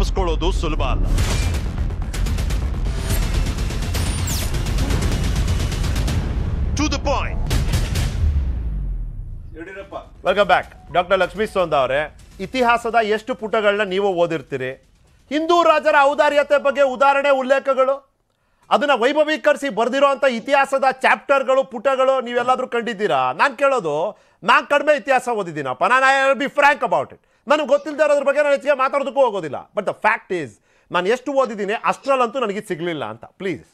ತಪ್ಪಿಸ್ಕೊಳ್ಳೋದು ಸುಲಭ ಅಲ್ಲ to the point Yediyurappa welcome back doctor Lakshmi Sonda ಅವರೇ ಇತಿಹಾಸದ ಎಷ್ಟು ಪುಟಗಳನ್ನ ನೀವು ಓದಿರ್ತೀರಿ ಹಿಂದೂ ರಾಜರ ಔದಾರ್ಯತೆ ಬಗ್ಗೆ ಉದಾಹರಣೆ ಉಲ್ಲೇಖಗಳು ಅದನ್ನ ವೈಭವೀಕರಿಸಿ ಬರೆದಿರೋಂಥ ಇತಿಹಾಸದ ಚಾಪ್ಟರ್ಗಳು ಪುಟಗಳು ನೀವೆಲ್ಲಾದ್ರೂ ಕಂಡಿದ್ದೀರಾ ನಾನು ಕೇಳೋದು ನಾನು ಕಡಿಮೆ ಇತಿಹಾಸ ಓದಿದ್ದೀನಪ್ಪ ನಾನು I be frank about it ನನಗೆ ಗೊತ್ತಿಲ್ಲದೆ ಇರೋದ್ರ ಬಗ್ಗೆ ನಾನು ಹೆಚ್ಚಿಗೆ ಮಾತಾಡೋದಕ್ಕೂ ಹೋಗೋದಿಲ್ಲ ಬಟ್ ದ ಫ್ಯಾಕ್ಟ್ ಈಸ್ ನಾನು ಎಷ್ಟು ಓದಿದ್ದೀನಿ ಅಷ್ಟರಲ್ಲಂತೂ ನನಗೆ ಇದು ಸಿಗಲಿಲ್ಲ ಅಂತ ಪ್ಲೀಸ್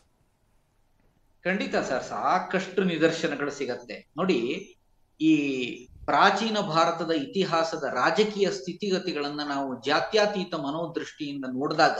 ಖಂಡಿತ ಸರ್ ಸಾಕಷ್ಟು ನಿದರ್ಶನಗಳು ಸಿಗತ್ತೆ ನೋಡಿ ಈ ಪ್ರಾಚೀನ ಭಾರತದ ಇತಿಹಾಸದ ರಾಜಕೀಯ ಸ್ಥಿತಿಗತಿಗಳನ್ನ ನಾವು ಜಾತ್ಯತೀತ ಮನೋದೃಷ್ಟಿಯಿಂದ ನೋಡಿದಾಗ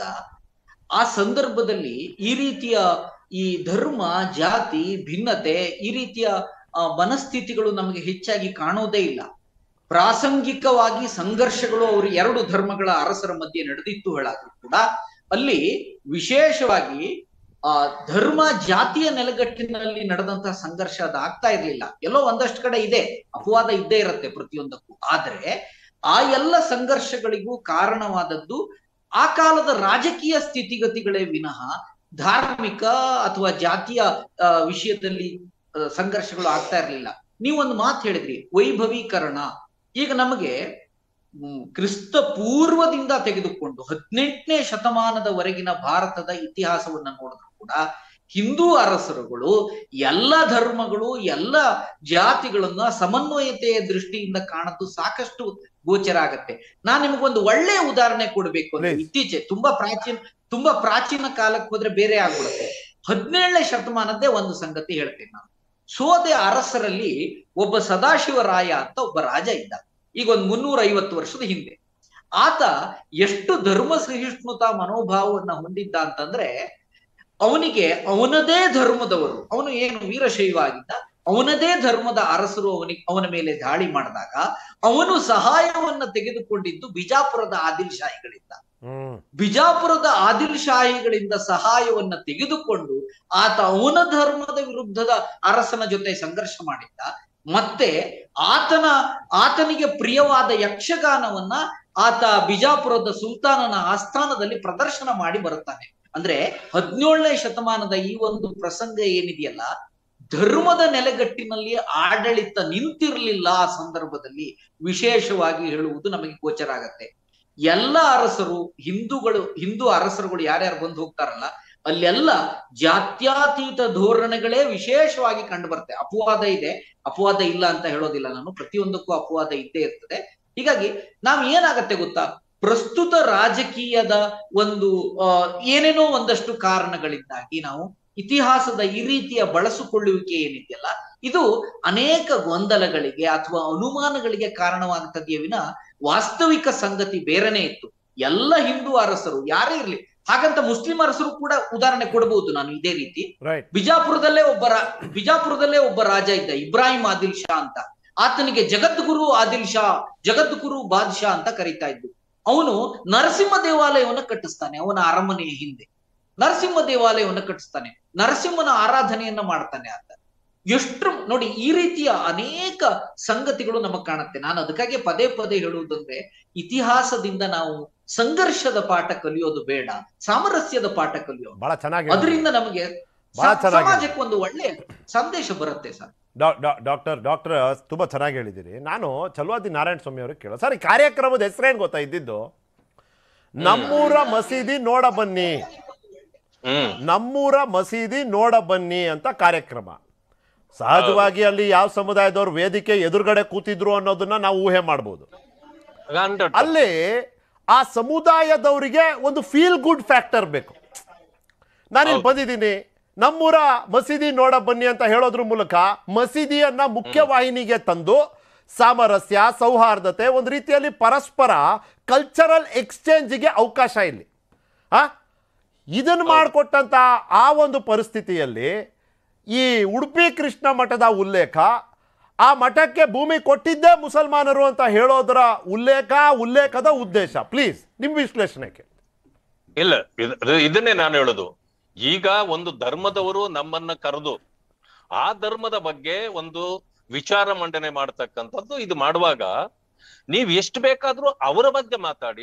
ಆ ಸಂದರ್ಭದಲ್ಲಿ ಈ ರೀತಿಯ ಈ ಧರ್ಮ ಜಾತಿ ಭಿನ್ನತೆ ಈ ರೀತಿಯ ಆ, ಮನಸ್ಥಿತಿಗಳು ನಮಗೆ ಹೆಚ್ಚಾಗಿ ಕಾಣೋದೇ ಇಲ್ಲ ಪ್ರಾಸಂಗಿಕವಾಗಿ ಸಂಘರ್ಷಗಳು ಅವರು ಎರಡು ಧರ್ಮಗಳ ಅರಸರ ಮಧ್ಯೆ ನಡೆದಿತ್ತು ಹೇಳಾದ್ರೂ ಕೂಡ ಅಲ್ಲಿ ವಿಶೇಷವಾಗಿ ಆ ಧರ್ಮ ಜಾತಿಯ ನೆಲೆಗಟ್ಟಿನಲ್ಲಿ ನಡೆದಂತಹ ಸಂಘರ್ಷ ಅದು ಆಗ್ತಾ ಇರ್ಲಿಲ್ಲ ಎಲ್ಲೋ ಒಂದಷ್ಟು ಕಡೆ ಇದೆ ಅಪವಾದ ಇದ್ದೇ ಇರುತ್ತೆ ಪ್ರತಿಯೊಂದಕ್ಕೂ ಆದ್ರೆ ಆ ಎಲ್ಲ ಸಂಘರ್ಷಗಳಿಗೂ ಕಾರಣವಾದದ್ದು ಆ ಕಾಲದ ರಾಜಕೀಯ ಸ್ಥಿತಿಗತಿಗಳೇ ವಿನಃ ಧಾರ್ಮಿಕ ಅಥವಾ ಜಾತಿಯ ಆ, ವಿಷಯದಲ್ಲಿ ಆ, ಸಂಘರ್ಷಗಳು ಆಗ್ತಾ ಇರ್ಲಿಲ್ಲ ನೀವೊಂದು ಮಾತು ಹೇಳಿದ್ರಿ ವೈಭವೀಕರಣ ಈಗ ನಮಗೆ ಹ್ಮ್, ಕ್ರಿಸ್ತ ಪೂರ್ವದಿಂದ ತೆಗೆದುಕೊಂಡು ಹದಿನೆಂಟನೇ ಶತಮಾನದವರೆಗಿನ ಭಾರತದ ಇತಿಹಾಸವನ್ನ ನೋಡಿದ್ರು ಕೂಡ ಹಿಂದೂ ಅರಸರುಗಳು ಎಲ್ಲ ಧರ್ಮಗಳು ಎಲ್ಲ ಜಾತಿಗಳನ್ನ ಸಮನ್ವಯತೆಯ ದೃಷ್ಟಿಯಿಂದ ಕಾಣದ್ದು ಸಾಕಷ್ಟು ಗೋಚರ ಆಗತ್ತೆ ನಾನ್ ನಿಮಗೊಂದು ಒಳ್ಳೆಯ ಉದಾಹರಣೆ ಕೊಡ್ಬೇಕು ಅಂದ್ರೆ Please. ಇತ್ತೀಚೆ ತುಂಬಾ ಪ್ರಾಚೀನ ತುಂಬಾ ಪ್ರಾಚೀನ ಕಾಲಕ್ಕೆ ಹೋದ್ರೆ ಬೇರೆ ಆಗ್ಬಿಡುತ್ತೆ ಹದಿನೇಳನೇ ಶತಮಾನದ್ದೇ ಒಂದು ಸಂಗತಿ ಹೇಳ್ತೇನೆ ನಾನು ಸೋದೆ ಅರಸರಲ್ಲಿ ಒಬ್ಬ ಸದಾಶಿವರಾಯ ಅಂತ ಒಬ್ಬ ರಾಜ ಇದ್ದ ಈಗ ಒಂದ್ ಮುನ್ನೂರ ಐವತ್ತು ವರ್ಷದ ಹಿಂದೆ ಆತ ಎಷ್ಟು ಧರ್ಮ ಸಹಿಷ್ಣುತಾ ಮನೋಭಾವವನ್ನ ಹೊಂದಿದ್ದ ಅಂತಂದ್ರೆ ಅವನಿಗೆ ಅವನದೇ ಧರ್ಮದವರು ಅವನು ಏನು ವೀರಶೈವ ಆಗಿದ್ದ ಅವನದೇ ಧರ್ಮದ ಅರಸರು ಅವನಿಗೆ ಅವನ ಮೇಲೆ ದಾಳಿ ಮಾಡಿದಾಗ ಅವನು ಸಹಾಯವನ್ನ ತೆಗೆದುಕೊಂಡಿದ್ದು ಬಿಜಾಪುರದ ಆದಿಲ್ ಶಾಹಿಗಳಿಂದ ಹ್ಮ್ ಬಿಜಾಪುರದ ಆದಿಲ್ ಶಾಹಿಗಳಿಂದ ಸಹಾಯವನ್ನ ತೆಗೆದುಕೊಂಡು ಆತ ಅವನ ಧರ್ಮದ ವಿರುದ್ಧದ ಅರಸನ ಜೊತೆ ಸಂಘರ್ಷ ಮಾಡಿದ್ದ ಮತ್ತೆ ಆತನ ಆತನಿಗೆ ಪ್ರಿಯವಾದ ಯಕ್ಷಗಾನವನ್ನ ಆತ ಬಿಜಾಪುರದ ಸುಲ್ತಾನನ ಆಸ್ಥಾನದಲ್ಲಿ ಪ್ರದರ್ಶನ ಮಾಡಿ ಬರುತ್ತಾನೆ ಅಂದ್ರೆ ಹದಿನೇಳನೇ ಶತಮಾನದ ಈ ಒಂದು ಪ್ರಸಂಗ ಏನಿದೆಯಲ್ಲ ಧರ್ಮದ ನೆಲೆಗಟ್ಟಿನಲ್ಲಿ ಆಡಳಿತ ನಿಂತಿರ್ಲಿಲ್ಲ ಆ ಸಂದರ್ಭದಲ್ಲಿ ವಿಶೇಷವಾಗಿ ಹೇಳುವುದು ನಮಗೆ ಗೋಚರ ಆಗತ್ತೆ ಎಲ್ಲ ಅರಸರು ಹಿಂದೂಗಳು ಹಿಂದೂ ಅರಸರುಗಳು ಯಾರ್ಯಾರು ಬಂದು ಹೋಗ್ತಾರಲ್ಲ ಅಲ್ಲೆಲ್ಲ ಜಾತ್ಯಾತೀತ ಧೋರಣೆಗಳೇ ವಿಶೇಷವಾಗಿ ಕಂಡು ಬರುತ್ತೆ ಅಪವಾದ ಇದೆ ಅಪವಾದ ಇಲ್ಲ ಅಂತ ಹೇಳೋದಿಲ್ಲ ನಾನು ಪ್ರತಿಯೊಂದಕ್ಕೂ ಅಪವಾದ ಇದ್ದೇ ಇರ್ತದೆ ಹೀಗಾಗಿ ನಾವ್ ಏನಾಗತ್ತೆ ಗೊತ್ತಾ ಪ್ರಸ್ತುತ ರಾಜಕೀಯದ ಒಂದು ಆ, ಏನೇನೋ ಒಂದಷ್ಟು ಕಾರಣಗಳಿಂದಾಗಿ ನಾವು ಇತಿಹಾಸದ ಈ ರೀತಿಯ ಬಳಸಿಕೊಳ್ಳುವಿಕೆ ಏನಿದೆಯಲ್ಲ ಇದು ಅನೇಕ ಗೊಂದಲಗಳಿಗೆ ಅಥವಾ ಅನುಮಾನಗಳಿಗೆ ಕಾರಣವಾಗ್ತದೆಯೇ ವಿನ ವಾಸ್ತವಿಕ ಸಂಗತಿ ಬೇರೆನೇ ಇತ್ತು ಎಲ್ಲ ಹಿಂದೂ ಅರಸರು ಯಾರೇ ಇರ್ಲಿ ಹಾಗಂತ ಮುಸ್ಲಿಂ ಅರಸರು ಕೂಡ ಉದಾಹರಣೆ ಕೊಡಬಹುದು ನಾನು ಇದೇ ರೀತಿ ರೈಟ್ ಬಿಜಾಪುರದಲ್ಲೇ ಒಬ್ಬ ರಾ- ಬಿಜಾಪುರದಲ್ಲೇ ಒಬ್ಬ ರಾಜ ಇದ್ದ ಇಬ್ರಾಹಿಂ ಆದಿಲ್ ಶಾ ಅಂತ ಆತನಿಗೆ ಜಗದ್ಗುರು ಆದಿಲ್ ಶಾ ಜಗದ್ಗುರು ಬಾದ್ಶಾ ಅಂತ ಕರೀತಾ ಇದ್ದು ಅವನು ನರಸಿಂಹ ದೇವಾಲಯವನ್ನು ಕಟ್ಟಿಸ್ತಾನೆ ಅವನ ಅರಮನೆಯ ಹಿಂದೆ ನರಸಿಂಹ ದೇವಾಲಯವನ್ನು ಕಟ್ಟಿಸ್ತಾನೆ ನರಸಿಂಹನ ಆರಾಧನೆಯನ್ನ ಮಾಡ್ತಾನೆ ಆತ ಎಷ್ಟು ನೋಡಿ ಈ ರೀತಿಯ ಅನೇಕ ಸಂಗತಿಗಳು ನಮಗ್ ಕಾಣುತ್ತೆ ನಾನು ಅದಕ್ಕಾಗಿ ಪದೇ ಪದೇ ಹೇಳುವುದಂದ್ರೆ ಇತಿಹಾಸದಿಂದ ನಾವು ಸಂಘರ್ಷದ ಪಾಠ ಕಲಿಯೋದು ಬೇಡ ಸಾಮರಸ್ಯದ ಪಾಠ ಕಲಿಯೋದು ಬಹಳ ಚೆನ್ನಾಗಿ ಅದರಿಂದ ನಮಗೆ ಬಹಳ ಸ- ಚೆನ್ನಾಗಿದೆ. ಸಮಾಜಕ್ಕೆ ಒಂದು ಒಳ್ಳೆ ಸಂದೇಶ ಬರುತ್ತೆ ಸರ್ ಡಾ- ಡಾ- ಡಾಕ್ಟರ್ ಡಾಕ್ಟರ್ ತುಂಬ ಚೆನ್ನಾಗಿ ಹೇಳಿದ್ದೀರಿ ನಾನು ಚಲುವಾದಿ ನಾರಾಯಣ ಸ್ವಾಮಿ ಅವ್ರಿಗೆ ಕೇಳೋ ಸರ್ ಈ ಕಾರ್ಯಕ್ರಮದ ಹೆಸರೇನು ಗೊತ್ತಾ ಇದ್ದಿದ್ದು ನಮ್ಮೂರ ಮಸೀದಿ ನೋಡ ಬನ್ನಿ ಹ್ಮ್ ನಮ್ಮೂರ ಮಸೀದಿ ನೋಡ ಬನ್ನಿ ಅಂತ ಕಾರ್ಯಕ್ರಮ ಸಹಜವಾಗಿ ಅಲ್ಲಿ ಯಾವ ಸಮುದಾಯದವ್ರು ವೇದಿಕೆ ಎದುರುಗಡೆ ಕೂತಿದ್ರು ಅನ್ನೋದನ್ನ ನಾವು ಊಹೆ ಮಾಡ್ಬೋದು ಹಂಡ್ರೆಡ್ ಅಲ್ಲಿ ಆ ಸಮುದಾಯದವರಿಗೆ ಒಂದು ಫೀಲ್ ಗುಡ್ ಫ್ಯಾಕ್ಟರ್ ಬೇಕು ನಾನಿಲ್ಲಿ ಹೌದು. ಬಂದಿದ್ದೀನಿ ನಮ್ಮೂರ ಮಸೀದಿ ನೋಡ ಬನ್ನಿ ಅಂತ ಹೇಳೋದ್ರ ಮೂಲಕ ಮಸೀದಿಯನ್ನ ಮುಖ್ಯವಾಹಿನಿಗೆ ತಂದು ಸಾಮರಸ್ಯ ಸೌಹಾರ್ದತೆ ಒಂದು ರೀತಿಯಲ್ಲಿ ಪರಸ್ಪರ ಕಲ್ಚರಲ್ ಎಕ್ಸ್ಚೇಂಜಿಗೆ ಅವಕಾಶ ಇಲ್ಲಿ ಆ ಇದನ್ನು ಮಾಡಿಕೊಟ್ಟಂತ ಆ ಒಂದು ಪರಿಸ್ಥಿತಿಯಲ್ಲಿ ಈ ಉಡುಪಿ ಕೃಷ್ಣ ಮಠದ ಉಲ್ಲೇಖ ಆ ಮಠಕ್ಕೆ ಭೂಮಿ ಕೊಟ್ಟಿದ್ದೇ ಮುಸಲ್ಮಾನರು ಅಂತ ಹೇಳೋದರ ಉಲ್ಲೇಖ ಉಲ್ಲೇಖದ ಉದ್ದೇಶ ಪ್ಲೀಸ್ ನಿಮ್ಮ ವಿಶ್ಲೇಷಣೆಗೆ ಇಲ್ಲ ಇದ್- ಅದು- ಇದನ್ನೇ ನಾನು ಹೇಳುದು ಈಗ ಒಂದು ಧರ್ಮದವರು ನಮ್ಮನ್ನ ಕರೆದು ಆ ಧರ್ಮದ ಬಗ್ಗೆ ಒಂದು ವಿಚಾರ ಮಂಡನೆ ಮಾಡ್ತಕ್ಕಂಥದ್ದು ಇದು ಮಾಡುವಾಗ ನೀವ್ ಎಷ್ಟು ಬೇಕಾದ್ರೂ ಅವರ ಬಗ್ಗೆ ಮಾತಾಡಿ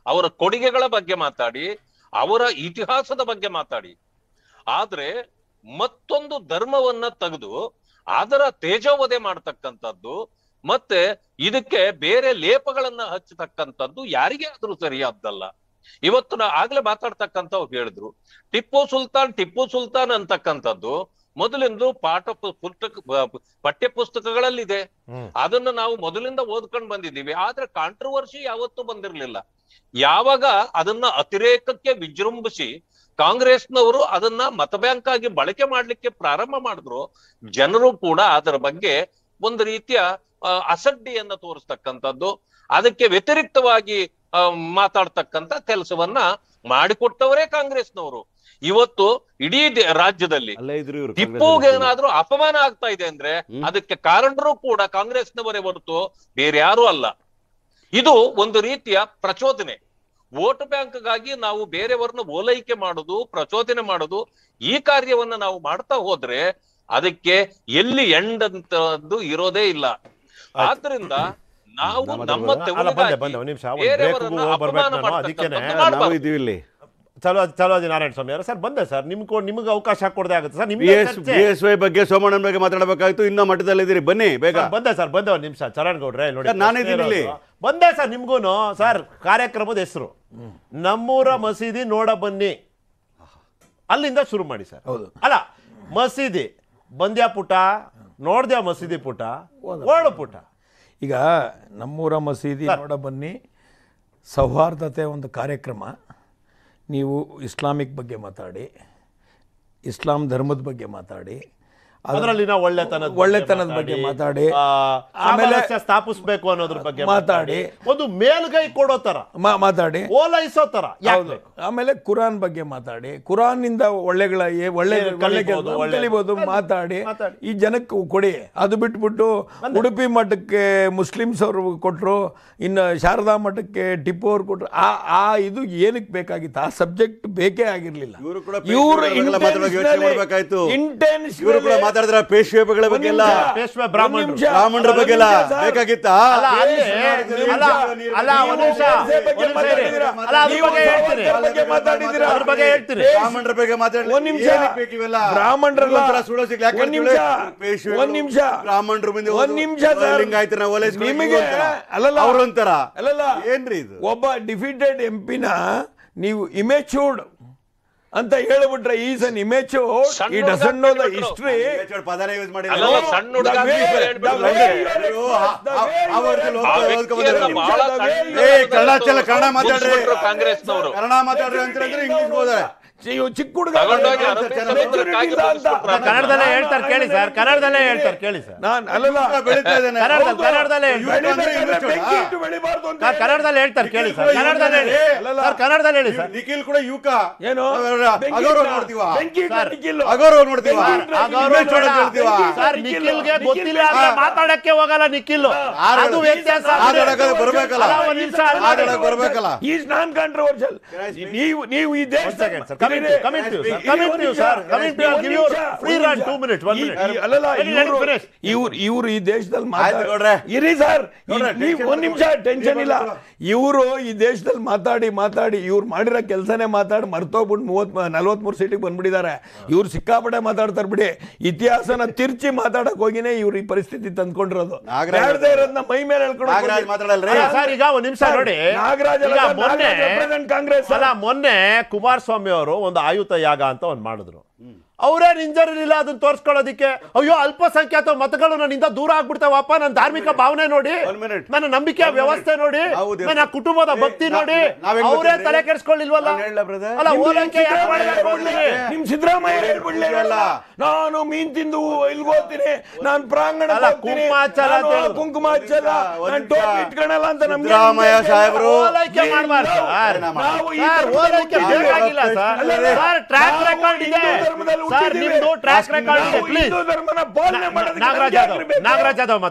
ಅವರ ಕೊಡುಗೆಗಳ ಬಗ್ಗೆ ಮಾತಾಡಿ ಅವರ ಇತಿಹಾಸದ ಬಗ್ಗೆ ಮಾತಾಡಿ ಆದ್ರೆ ಮತ್ತೊಂದು ಧರ್ಮವನ್ನ ತೆಗೆದು ಅದರ ತೇಜೋವಧೆ ಮಾಡ್ತಕ್ಕಂಥದ್ದು ಮತ್ತೆ ಇದಕ್ಕೆ ಬೇರೆ ಲೇಪಗಳನ್ನ ಹಚ್ಚತಕ್ಕಂಥದ್ದು ಯಾರಿಗೇ ಆದ್ರೂ ಸರಿಯಾದ್ದಲ್ಲ ಇವತ್ತು ನಾ ಆಗ್ಲೇ ಮಾತಾಡ್ತಕ್ಕಂಥವ್ರು ಹೇಳಿದ್ರು ಟಿಪ್ಪು ಸುಲ್ತಾನ್ ಟಿಪ್ಪು ಸುಲ್ತಾನ್ ಅಂತಕ್ಕಂಥದ್ದು ಮೊದಲಿಂದ ಪಾಠ ಪು- ಪುಸ್ತಕ ಬ- ಪಠ್ಯ ಪುಸ್ತಕಗಳಲ್ಲಿದೆ ಹ್ಮ್. ಅದನ್ನ ನಾವು ಮೊದಲಿಂದ ಓದ್ಕೊಂಡು ಬಂದಿದ್ದೀವಿ ಆದ್ರೆ ಕಾಂಟ್ರವರ್ಸಿ ಯಾವತ್ತೂ ಬಂದಿರಲಿಲ್ಲ ಯಾವಾಗ ಅದನ್ನ ಅತಿರೇಕಕ್ಕೆ ವಿಜೃಂಭಿಸಿ ಕಾಂಗ್ರೆಸ್ನವರು ಅದನ್ನ ಮತ ಬ್ಯಾಂಕ್ ಆಗಿ ಬಳಕೆ ಮಾಡ್ಲಿಕ್ಕೆ ಪ್ರಾರಂಭ ಮಾಡಿದ್ರು ಜನರು ಕೂಡ ಅದರ ಬಗ್ಗೆ ಒಂದು ರೀತಿಯ ಆ, ಅಸಡ್ಡೆಯನ್ನ ತೋರಿಸ್ತಕ್ಕಂಥದ್ದು ಅದಕ್ಕೆ ವ್ಯತಿರಿಕ್ತವಾಗಿ ಆ, ಮಾತಾಡ್ತಕ್ಕಂಥ ಕೆಲಸವನ್ನ ಮಾಡಿಕೊಟ್ಟವರೇ ಕಾಂಗ್ರೆಸ್ನವರು ಇವತ್ತು ಇಡೀ ದೇ- ರಾಜ್ಯದಲ್ಲಿ ಅಲ್ಲೇ ಇದ್ರು ಇವರು ಟಿಪ್ಪುಗೆ ಏನಾದ್ರೂ ಅಪಮಾನ ಆಗ್ತಾ ಇದೆ ಅಂದ್ರೆ ಹ್ಮ್. ಅದಕ್ಕೆ ಕಾರಣರು ಕೂಡ ಕಾಂಗ್ರೆಸ್ನವರೇ ಹೊರತು ಬೇರೆ ಯಾರು ಅಲ್ಲ ಇದು ಒಂದು ರೀತಿಯ ಪ್ರಚೋದನೆ ವೋಟ್ ಬ್ಯಾಂಕ್ಗಾಗಿ ನಾವು ಬೇರೆಯವರನ್ನ ಓಲೈಕೆ ಮಾಡುದು ಪ್ರಚೋದನೆ ಮಾಡುದು ಈ ಕಾರ್ಯವನ್ನ ನಾವು ಮಾಡ್ತಾ ಹೋದ್ರೆ ಅದಕ್ಕೆ ಎಲ್ಲಿ ಎಂಡ್ ಅಂತದ್ದು ಇರೋದೇ ಇಲ್ಲ ಆದ್ರಿಂದ ನಾವು ನಮ್ಮ ನಮ್ಮ ಅಲ್ಲ ಬಂದೆ ತೆವಲಿಗಾಗಿ ಬಂದೆ ಒಂದ್ ನಿಮಿಷ ಒಂದು ಬೇರೆಯವರನ್ನ ಬ್ರೇಕ್ಗೂ ಬರ್ಬೇಕು ಅಪಮಾನ ನಾನು ಅದಕ್ಕೇನೆ ಮಾಡ್ತಕ್ಕಂಥದ್ದು ಮಾಡ್ಬಾರ್ದು. ನಾವು ಇದೀವಿ ಇಲ್ಲಿ ಚಲೋ ಚಲೋಜಿ ನಾರಾಯಣ ಸ್ವಾಮಿ ಅವರೇ ಸರ್ ಬಂದೆ ಸರ್ ನಿಮ್ಗೆ ನಿಮ್ಗೆ ಅವಕಾಶ ಕೊಡದೆ ಆಗುತ್ತೆ ಸರ್ ಬಿ ನಿಮ್ಗೆ ಎಸ್ ಬಿ ಎಸ್ ವೈ ಬಗ್ಗೆ ಸೋಮಣ್ಣನ ಬಗ್ಗೆ ಮಾತಾಡಬೇಕಾಯ್ತು ಇನ್ನೂ ಮಠದಲ್ಲಿದ್ದೀರಿ ಬನ್ನಿ ಬೇಗ ಸರ್, ಬಂದೆ ಸರ್ ಬಂದೆ ಒಂದು ನಿಮಿಷ ಚರಣ್ ಗೌಡ್ರೆ ನೋಡಿ ಸರ್, ನಾನೇ ಇದ್ದೀನಿ ಇಲ್ಲಿ. ಬಂದೆ ಸರ್ ನಿಮ್ಗೂನು ಸರ್ ಕಾರ್ಯಕ್ರಮದ ಹೆಸರು ನಮ್ಮೂರ ಮಸೀದಿ ನೋಡ ಬನ್ನಿ ಅಲ್ಲಿಂದ ಶುರು ಮಾಡಿ ಸರ್ ಹೌದು. ಅಲ್ಲ ಮಸೀದಿ ಬಂದ್ಯಾ ಪುಟ ನೋಡ್ದ್ಯಾ ಮಸೀದಿ ಪುಟ ಓಳು ಪುಟ ಈಗ ನಮ್ಮೂರ ಮಸೀದಿ ಸರ್. ನೋಡ ಬನ್ನಿ ಸೌಹಾರ್ದತೆ ಒಂದು ಕಾರ್ಯಕ್ರಮ ನೀವು ಇಸ್ಲಾಮಿಕ್ ಬಗ್ಗೆ ಮಾತಾಡಿ ಇಸ್ಲಾಂ ಧರ್ಮದ ಬಗ್ಗೆ ಮಾತಾಡಿ ಅದ್ರ- ಅದರಲ್ಲಿನ ಒಳ್ಳೆತನದ ಒಳ್ಳೆತನದ ಬಗ್ಗೆ ಮಾತಾಡಿ. ಆ, ಆಮೇಲೆ ಸಾಮರಸ್ಯ ಸ್ಥಾಪಿಸ್ಬೇಕು ಅನ್ನೋದ್ರ ಬಗ್ಗೆ ಮಾತಾಡಿ. ಒಂದು ಮೇಲ್ಗೈ ಕೊಡೋ ತರ ಮಾ- ಮಾತಾಡಿ ಓಲೈಸೋ ತರ ಯಾಕೆ ಹೌದು ಆಮೇಲೆ ಕುರಾನ್ ಬಗ್ಗೆ ಮಾತಾಡಿ ಕುರಾನ್ ನಿಂದ ಒಳ್ಳೆಗಳ ಏ- ಒಳ್ಳೆ ಏನ್ ಒಳ್ಳೆ ಕಲಿಬೋದು, ಕೆಲ್ಸ ಒಳ್ಳೆ- ಕಲಿಬೋದು ಮಾತಾಡಿ ಮಾತಾಡಿ. ಈ ಜನಕ್ಕೆ ಕೊಡಿ ಅದು ಬಿಟ್ಬಿಟ್ಟು ಉಡುಪಿ ಮಠಕ್ಕೆ ಮುಸ್ಲಿಮ್ಸ್ ಅವರು ಕೊಟ್ರು ಇನ್ನು ಶಾರದಾ ಮಠಕ್ಕೆ ಟಿಪ್ಪು ಅವ್ರು ಕೊಟ್ರು ಆ ಆ ಇದು ಏನಕ್ಕೆ ಬೇಕಾಗಿತ್ತು ಆ ಸಬ್ಜೆಕ್ಟ್ ಬೇಕೇ ಆಗಿರ್ಲಿಲ್ಲ ಇವರು ಕೂಡ ಇವರು ಪೇಶ್ವೆಗಳ ಮಾತಾಡುವಾಗ ಯೋಚನೆ ಮಾಡ್ಬೇಕಾಯ್ತು. ಇಂಟೆನ್ಸ್ ಇವರು ಕೂಡ ಮಾತಾಡಿದ್ರ ಪೇಶ್ವೆಗಳ ಬಗ್ಗೆ ಎಲ್ಲ ಪೇಶ್ವೆ ಬ್ರಾಹ್ಮಣರು. ಬ್ರಾಹ್ಮಣರ ಬಗ್ಗೆ ಎಲ್ಲ ಬೇಕಾಗಿತ್ತಾ ಅಲ್ಲ ಅಲ್ಲಿ ನೀವು ಅಲ್ಲ ಅಲ್ಲ ಒಂದ್ ನಿಮಿಷ ಒಂದ್ ನಿಮಿಷ ಇರಿ. ಅಲ್ಲ ಅದ್ರ ಬಗ್ಗೆ ಹೇಳ್ತೀನಿ ಬಗ್ಗೆ ಮಾತಾಡಿದ್ದೀರಾ? ಅದ್ರ ಬಗ್ಗೆ ಹೇಳ್ತೀನಿ ಬ್ರಾಹ್ಮಣರ ಬಗ್ಗೆ ಮಾತಾಡಿ ಒಂದ್ ನಿಮಿಷ ಏನಕ್ಕೆ ಬೇಕು ಇವೆಲ್ಲ? ಬ್ರಾಹ್ಮಣರಲ್ಲ ಒಂಥರ ಸುಳ್ಳೋ ಸಿಗ್ಲಿ. ಯಾಕೆ ಒಂದ್ ಹೇಳ್ತೀವಿ? ನಿಮಿಷ ಪೇಶ್ವೆಗಳು, ಒಂದ್ ನಿಮಿಷ ಬ್ರಾಹ್ಮಣರ ಮುಂದೆ ಒಂದ್ ಹೋದ್ರು. ನಿಮಿಷ ಸರ್. ಲಿಂಗಾಯತನ ಓಲೈಸ್ಕೊಳ್ಳಿ ನಿಮಗೆ ಒಂಥರ. ಅಲ್ಲಲ್ಲ ಅವ್ರೊಂಥರ. ಅಲ್ಲಲ್ಲ ಏನ್ರಿ ಇದು ಒಬ್ಬ ಡಿಫಿಟೆಡ್ ಎಂಪಿನ ನೀವು ಇಮೇಚೂರ್ಡ್ ಅಂತ ಹೇಳ್ಬಿಟ್ರೆ ಈಸ್ ಅನ್ ಇಮೇಚೂರ್ಡ್ ಸಣ್ಣ ಈ ಹುಡ್ಗ ಡಸನ್ ನೋ ದ ಅಂತ ಹಿಸ್ಟ್ರಿ ಹೆಚ್ಚು ಪದನೇ ಯೂಸ್ ಮಾಡಿಲ್ಲ ಅಲ್ಲಲ್ಲ, ಸಣ್ಣ ಹುಡುಗ The ಅಂತ way- ಹೇಳ್ಬಿಟ್ಟು the way ಲಂಡೆ. you are ಅಯ್ಯೋ, ಆ- ಆ- ಆ ವರ್ಗದಲ್ಲಿ ಆ ಓದ್ಕೊ- ವ್ಯಕ್ತಿಯನ್ನ ಓದ್ಕೊಂಡ್ಬಂದಿದ್ದಾರೆ. ಬಹಳ ಏ, ಕನ್ನಡ ಚೆಲ್ಲ, ಕನ್ನಡ ಮಾತಾಡ್ರಿ. ಮುಗಿಸ್ಬಿಟ್ರು ಕಾಂಗ್ರೆಸ್ನವರು ಕನ್ನಡ ಮಾತಾಡ್ರಿ ಅಂತಾರೆ ಇಂಗ್ಲಿಷ್ ಹೋದ್ರೆ ಇವು ಚಿಕ್ಕ ಹುಡುಗ ತಗೊಂಡೋಗಿ ಅಂತ ಅರಬ್ಬಿ maturity ಸಮುದ್ರಕ್ಕಾಗಿ ಇಲ್ಲ ಅಂತ. ಮುಗಿಸ್ಬಿಟ್ರು. ಕನ್ನಡದಲ್ಲೇ ಹೇಳ್ತಾರೆ ಕೇಳಿ ಸರ್ ಕನ್ನಡದಲ್ಲೇ ಹೇಳ್ತಾರೆ ಕೇಳಿ ಸರ್ ನಾನ್ ಅಲ್ಲಲ್ಲ ಬೆಳೀತಾ ಇದ್ದಾನೆ. ಕನ್ನಡದಲ್ಲಿ ಹೌದು. ಕನ್ನಡದಲ್ಲೇ ಇವ್ರು ಹೇಳ್ತಾರೆ. ಅಂದ್ರೆ ಬೆಳಿಬೇಕಾದ್ರೆ ಇವ್ರು ಬೆಂಕಿ ಇಟ್ಟು ಬೆಳಿಬಾರ್ದು ಅಂತ ಸರ್, ಕನ್ನಡದಲ್ಲಿ ಹೇಳ್ತಾರೆ ಕೇಳಿ ಸರ್ ಇವ್ರು ಕನ್ನಡದಲ್ಲಿ ಹೇಳಿ ಅಲ್ಲಲ್ಲ. ಸರ್ ಕನ್ನಡದಲ್ಲಿ ಹೇಳಿ ಸರ್ ನಿಖಿಲ್ ಕೂಡ ಯುವಕ ಏನು ಬೆಂಕಿ ಅಗೌರವ ಇಟ್ಟ- ನೋಡ್ತೀವ ಬೆಂಕಿ ಇಟ್ಟ ಸರ್, ನಿಖಿಲ್. ಅಗೌರವ ನೋಡ್ತೀವ ಬೆಂಕಿ ಇಟ್ಟ ಅಗೌರವ ನಿಖಿಲ್ ಬೇಡ. ಬೇಡ. ಹೇಳ್ತೀವ. ಬೆಂಕಿ ಸರ್ ಇಟ್ಟ ನಿಖಿಲ್ಗೆ ನಿಖಿಲ್ ಗೊತ್ತಿಲ್ಲ ಬೇಡ. ಅಂದ್ರೆ ಮಾತಾಡಕ್ಕೆ ಹೋಗಲ್ಲ ನಿಖಿಲ್ ಆದ್ರೆ ಅದು ವ್ಯತ್ಯಾಸ ಆದ್ರೆ ಬರ್ಬೇಕಲ್ಲ. ಅಲ್ಲ, ಒಂದ್ ನಿಮಿಷ ಅಲ್ಲ. ಆದ್ರೆ ಬರ್ಬೇಕಲ್ಲ. ಈಸ್ ನಾನ್ ಕಾಂಟ್ರವರ್ಷಿಯಲ್ ನೀವು ನೀವು ಈ ದೇಶ One second, sir. Coming to you, coming to you, sir. Coming to you, sir. Coming to you, I'll give you free run, two minutes, one minute. ಅಲ್ಲಲ್ಲ Let it- let it ಇವ್ರು finish. ಇವ್ರು ಇವ್ರು ಈ ದೇಶದಲ್ಲಿ ಆಯ್ತು ಗೌಡ್ರೆ. ಇರಿ sir ಗೌಡ್ರೆ, ನೀವು tension ಒಂದ್ ನಿಮಿಷ ಟೆನ್ಷನ್ ಇಲ್ಲ ಇವರು ಈ ದೇಶದಲ್ಲಿ ಮಾತಾಡಿ ಮಾತಾಡಿ ಇವ್ರು ಮಾಡಿರೋ ಕೆಲಸನೇ ಮಾತಾಡಿ ಮರ್ತೋಗ್ಬಿಟ್ಟು ಮೂವತ್ ನಲ್ವತ್ಮೂರು ಸೀಟಿಗೆ ಬಂದ್ಬಿಟ್ಟಿದ್ದಾರೆ ಇವ್ರು ಸಿಕ್ಕಾಪಟ್ಟೆ ಮಾತಾಡ್ತಾರೆ ಬಿಡಿ ಇತಿಹಾಸನ ತಿರ್ಚಿ ಮಾತಾಡಕ್ ಹೋಗಿನೇ ಇವ್ರು ಈ ಪರಿಸ್ಥಿತಿ ತಂದ್ಕೊಂಡಿರೋದು ನಾಗರಾಜ್ ಬೇಡದೇ ಇರೋದನ್ನ ಮೈ ಮೇಲೆ ಹೇಳ್ಕೊಂಡು ನಾಗರಾಜ್ ಮಾತಾಡಲ್ರಿ ಅಲ್ಲ, ಸರ್ ಈಗ ಒಂದ್ ನಿಮಿಷ ನೋಡಿ ನಾಗರಾಜ್ ಅಲ್ಲ ಈಗ ಸರ್, ಮೊನ್ನೆ ನಾಗರಾಜ್ represent ಕಾಂಗ್ರೆಸ್ ಅಲ್ಲ ಮೊನ್ನೆ ಕುಮಾರಸ್ವಾಮಿ ಅವರು ಒಂದು ಆಯುತ ಯಾಗ ಅಂತ ಒಂದ್ ಮಾಡಿದ್ರು ಅವ್ರೇನ್ ಇಂಜರಿಲಿಲ್ಲ ಅದನ್ನ ತೋರ್ಸ್ಕೊಳ್ಳೋದಿಕ್ಕೆ ಅಯ್ಯೋ ಅಲ್ಪಸಂಖ್ಯಾತ ಮತಗಳು ನನ್ನಿಂದ ದೂರ ಆಗ್ಬಿಡ್ತಾವಪ್ಪ ನನ್ನ ಧಾರ್ಮಿಕ ಭಾವನೆ ನೋಡಿ One minute. ನನ್ನ ನಂಬಿಕೆಯ ವ್ಯವಸ್ಥೆ ನೋಡಿ ನಾವು ದೇವ್ರ- ನನ್ನ ಕುಟುಂಬದ ಏ, ಭಕ್ತಿ ನಾ- ನೋಡಿ ನಾವೇನ್ ಅವರೇ ಗೊತ್ತೇನ್ರಿ? ತಲೆ ಕೆಡಿಸ್ಕೊಳ್ಳಿಲ್ವಲ್ಲ ನಾನ್ ಹೇಳ್ಲಾ, brother? ಅಲ್ಲ ನಿಮ್ದು ಓಲೈಕೆ ಯಾಕ್ ಸಿದ್ದರಾಮಯ್ಯ ಮಾಡ್ಬೇಕು ಅಂತೀರಿ? ನಿಮ್ ಸಿದ್ದರಾಮಯ್ಯ ಹೇಳ್ಬಿಡ್ಲಿ ಅಲ್ಲ. ನಾನು ಮೀನ್ ತಿಂದು ಇಲ್ಗೋತೀನಿ ನಾನು ಪ್ರಾಂಗಣ ಅಲ್ಲ, ಕುಂಕುಮ ಹಚ್ಚಲ್ಲ ಅಂತ ಹೇಳಿದ್ರು. ಕುಂಕುಮ ಹಚ್ಚಲ್ಲ ಒಂದ್ ನಾನು ನಿಮಿಷ. ಟೋಪಿ ಇಟ್ಕೊಳಲ್ಲ ಅಂತ ನಮ್ಗೆ ಸಿದ್ದರಾಮಯ್ಯ ಸಾಹೇಬ್ರು ಓಲೈಕೆ ಮಾಡ್ಬಾರ್ದು ಸರ್ ನಾವು ಈ ಸರ್ ಧರ್ಮದಲ್ಲಿ ಓಲೈಕೆ ಹುಟ್ಟಿದ್ದೀವಿ. ಬೇಕಾಗಿಲ್ಲ ಸರ್ ಅಲ್ಲ, ಸರ್ ಟ್ರ್ಯಾಕ್ ನಾವು ರೆಕಾರ್ಡ್ ಇದೆ ಹಿಂದೂ ಧರ್ಮದಲ್ಲಿ ಸರ್ ಹುಟ್ಟಿದ್ದೀವಿ. ನಿಮ್ದು ಟ್ರ್ಯಾಕ್ ರೆಕಾರ್ಡ್ ಇದೆ ನಾವು ಪ್ಲೀಸ್ ಹಿಂದೂ ಧರ್ಮನ ಪಾಲನೆ ಮಾಡೋದಕ್ಕೆ ನಾಗರಾಜ್ ನಮ್ಗೆ ಯಾದವ್ ಯಾಕ್ರಿ ಬೇಕು? ನಾಗರಾಜ್ ಯಾದವ್ ಮಾತಾಡಿ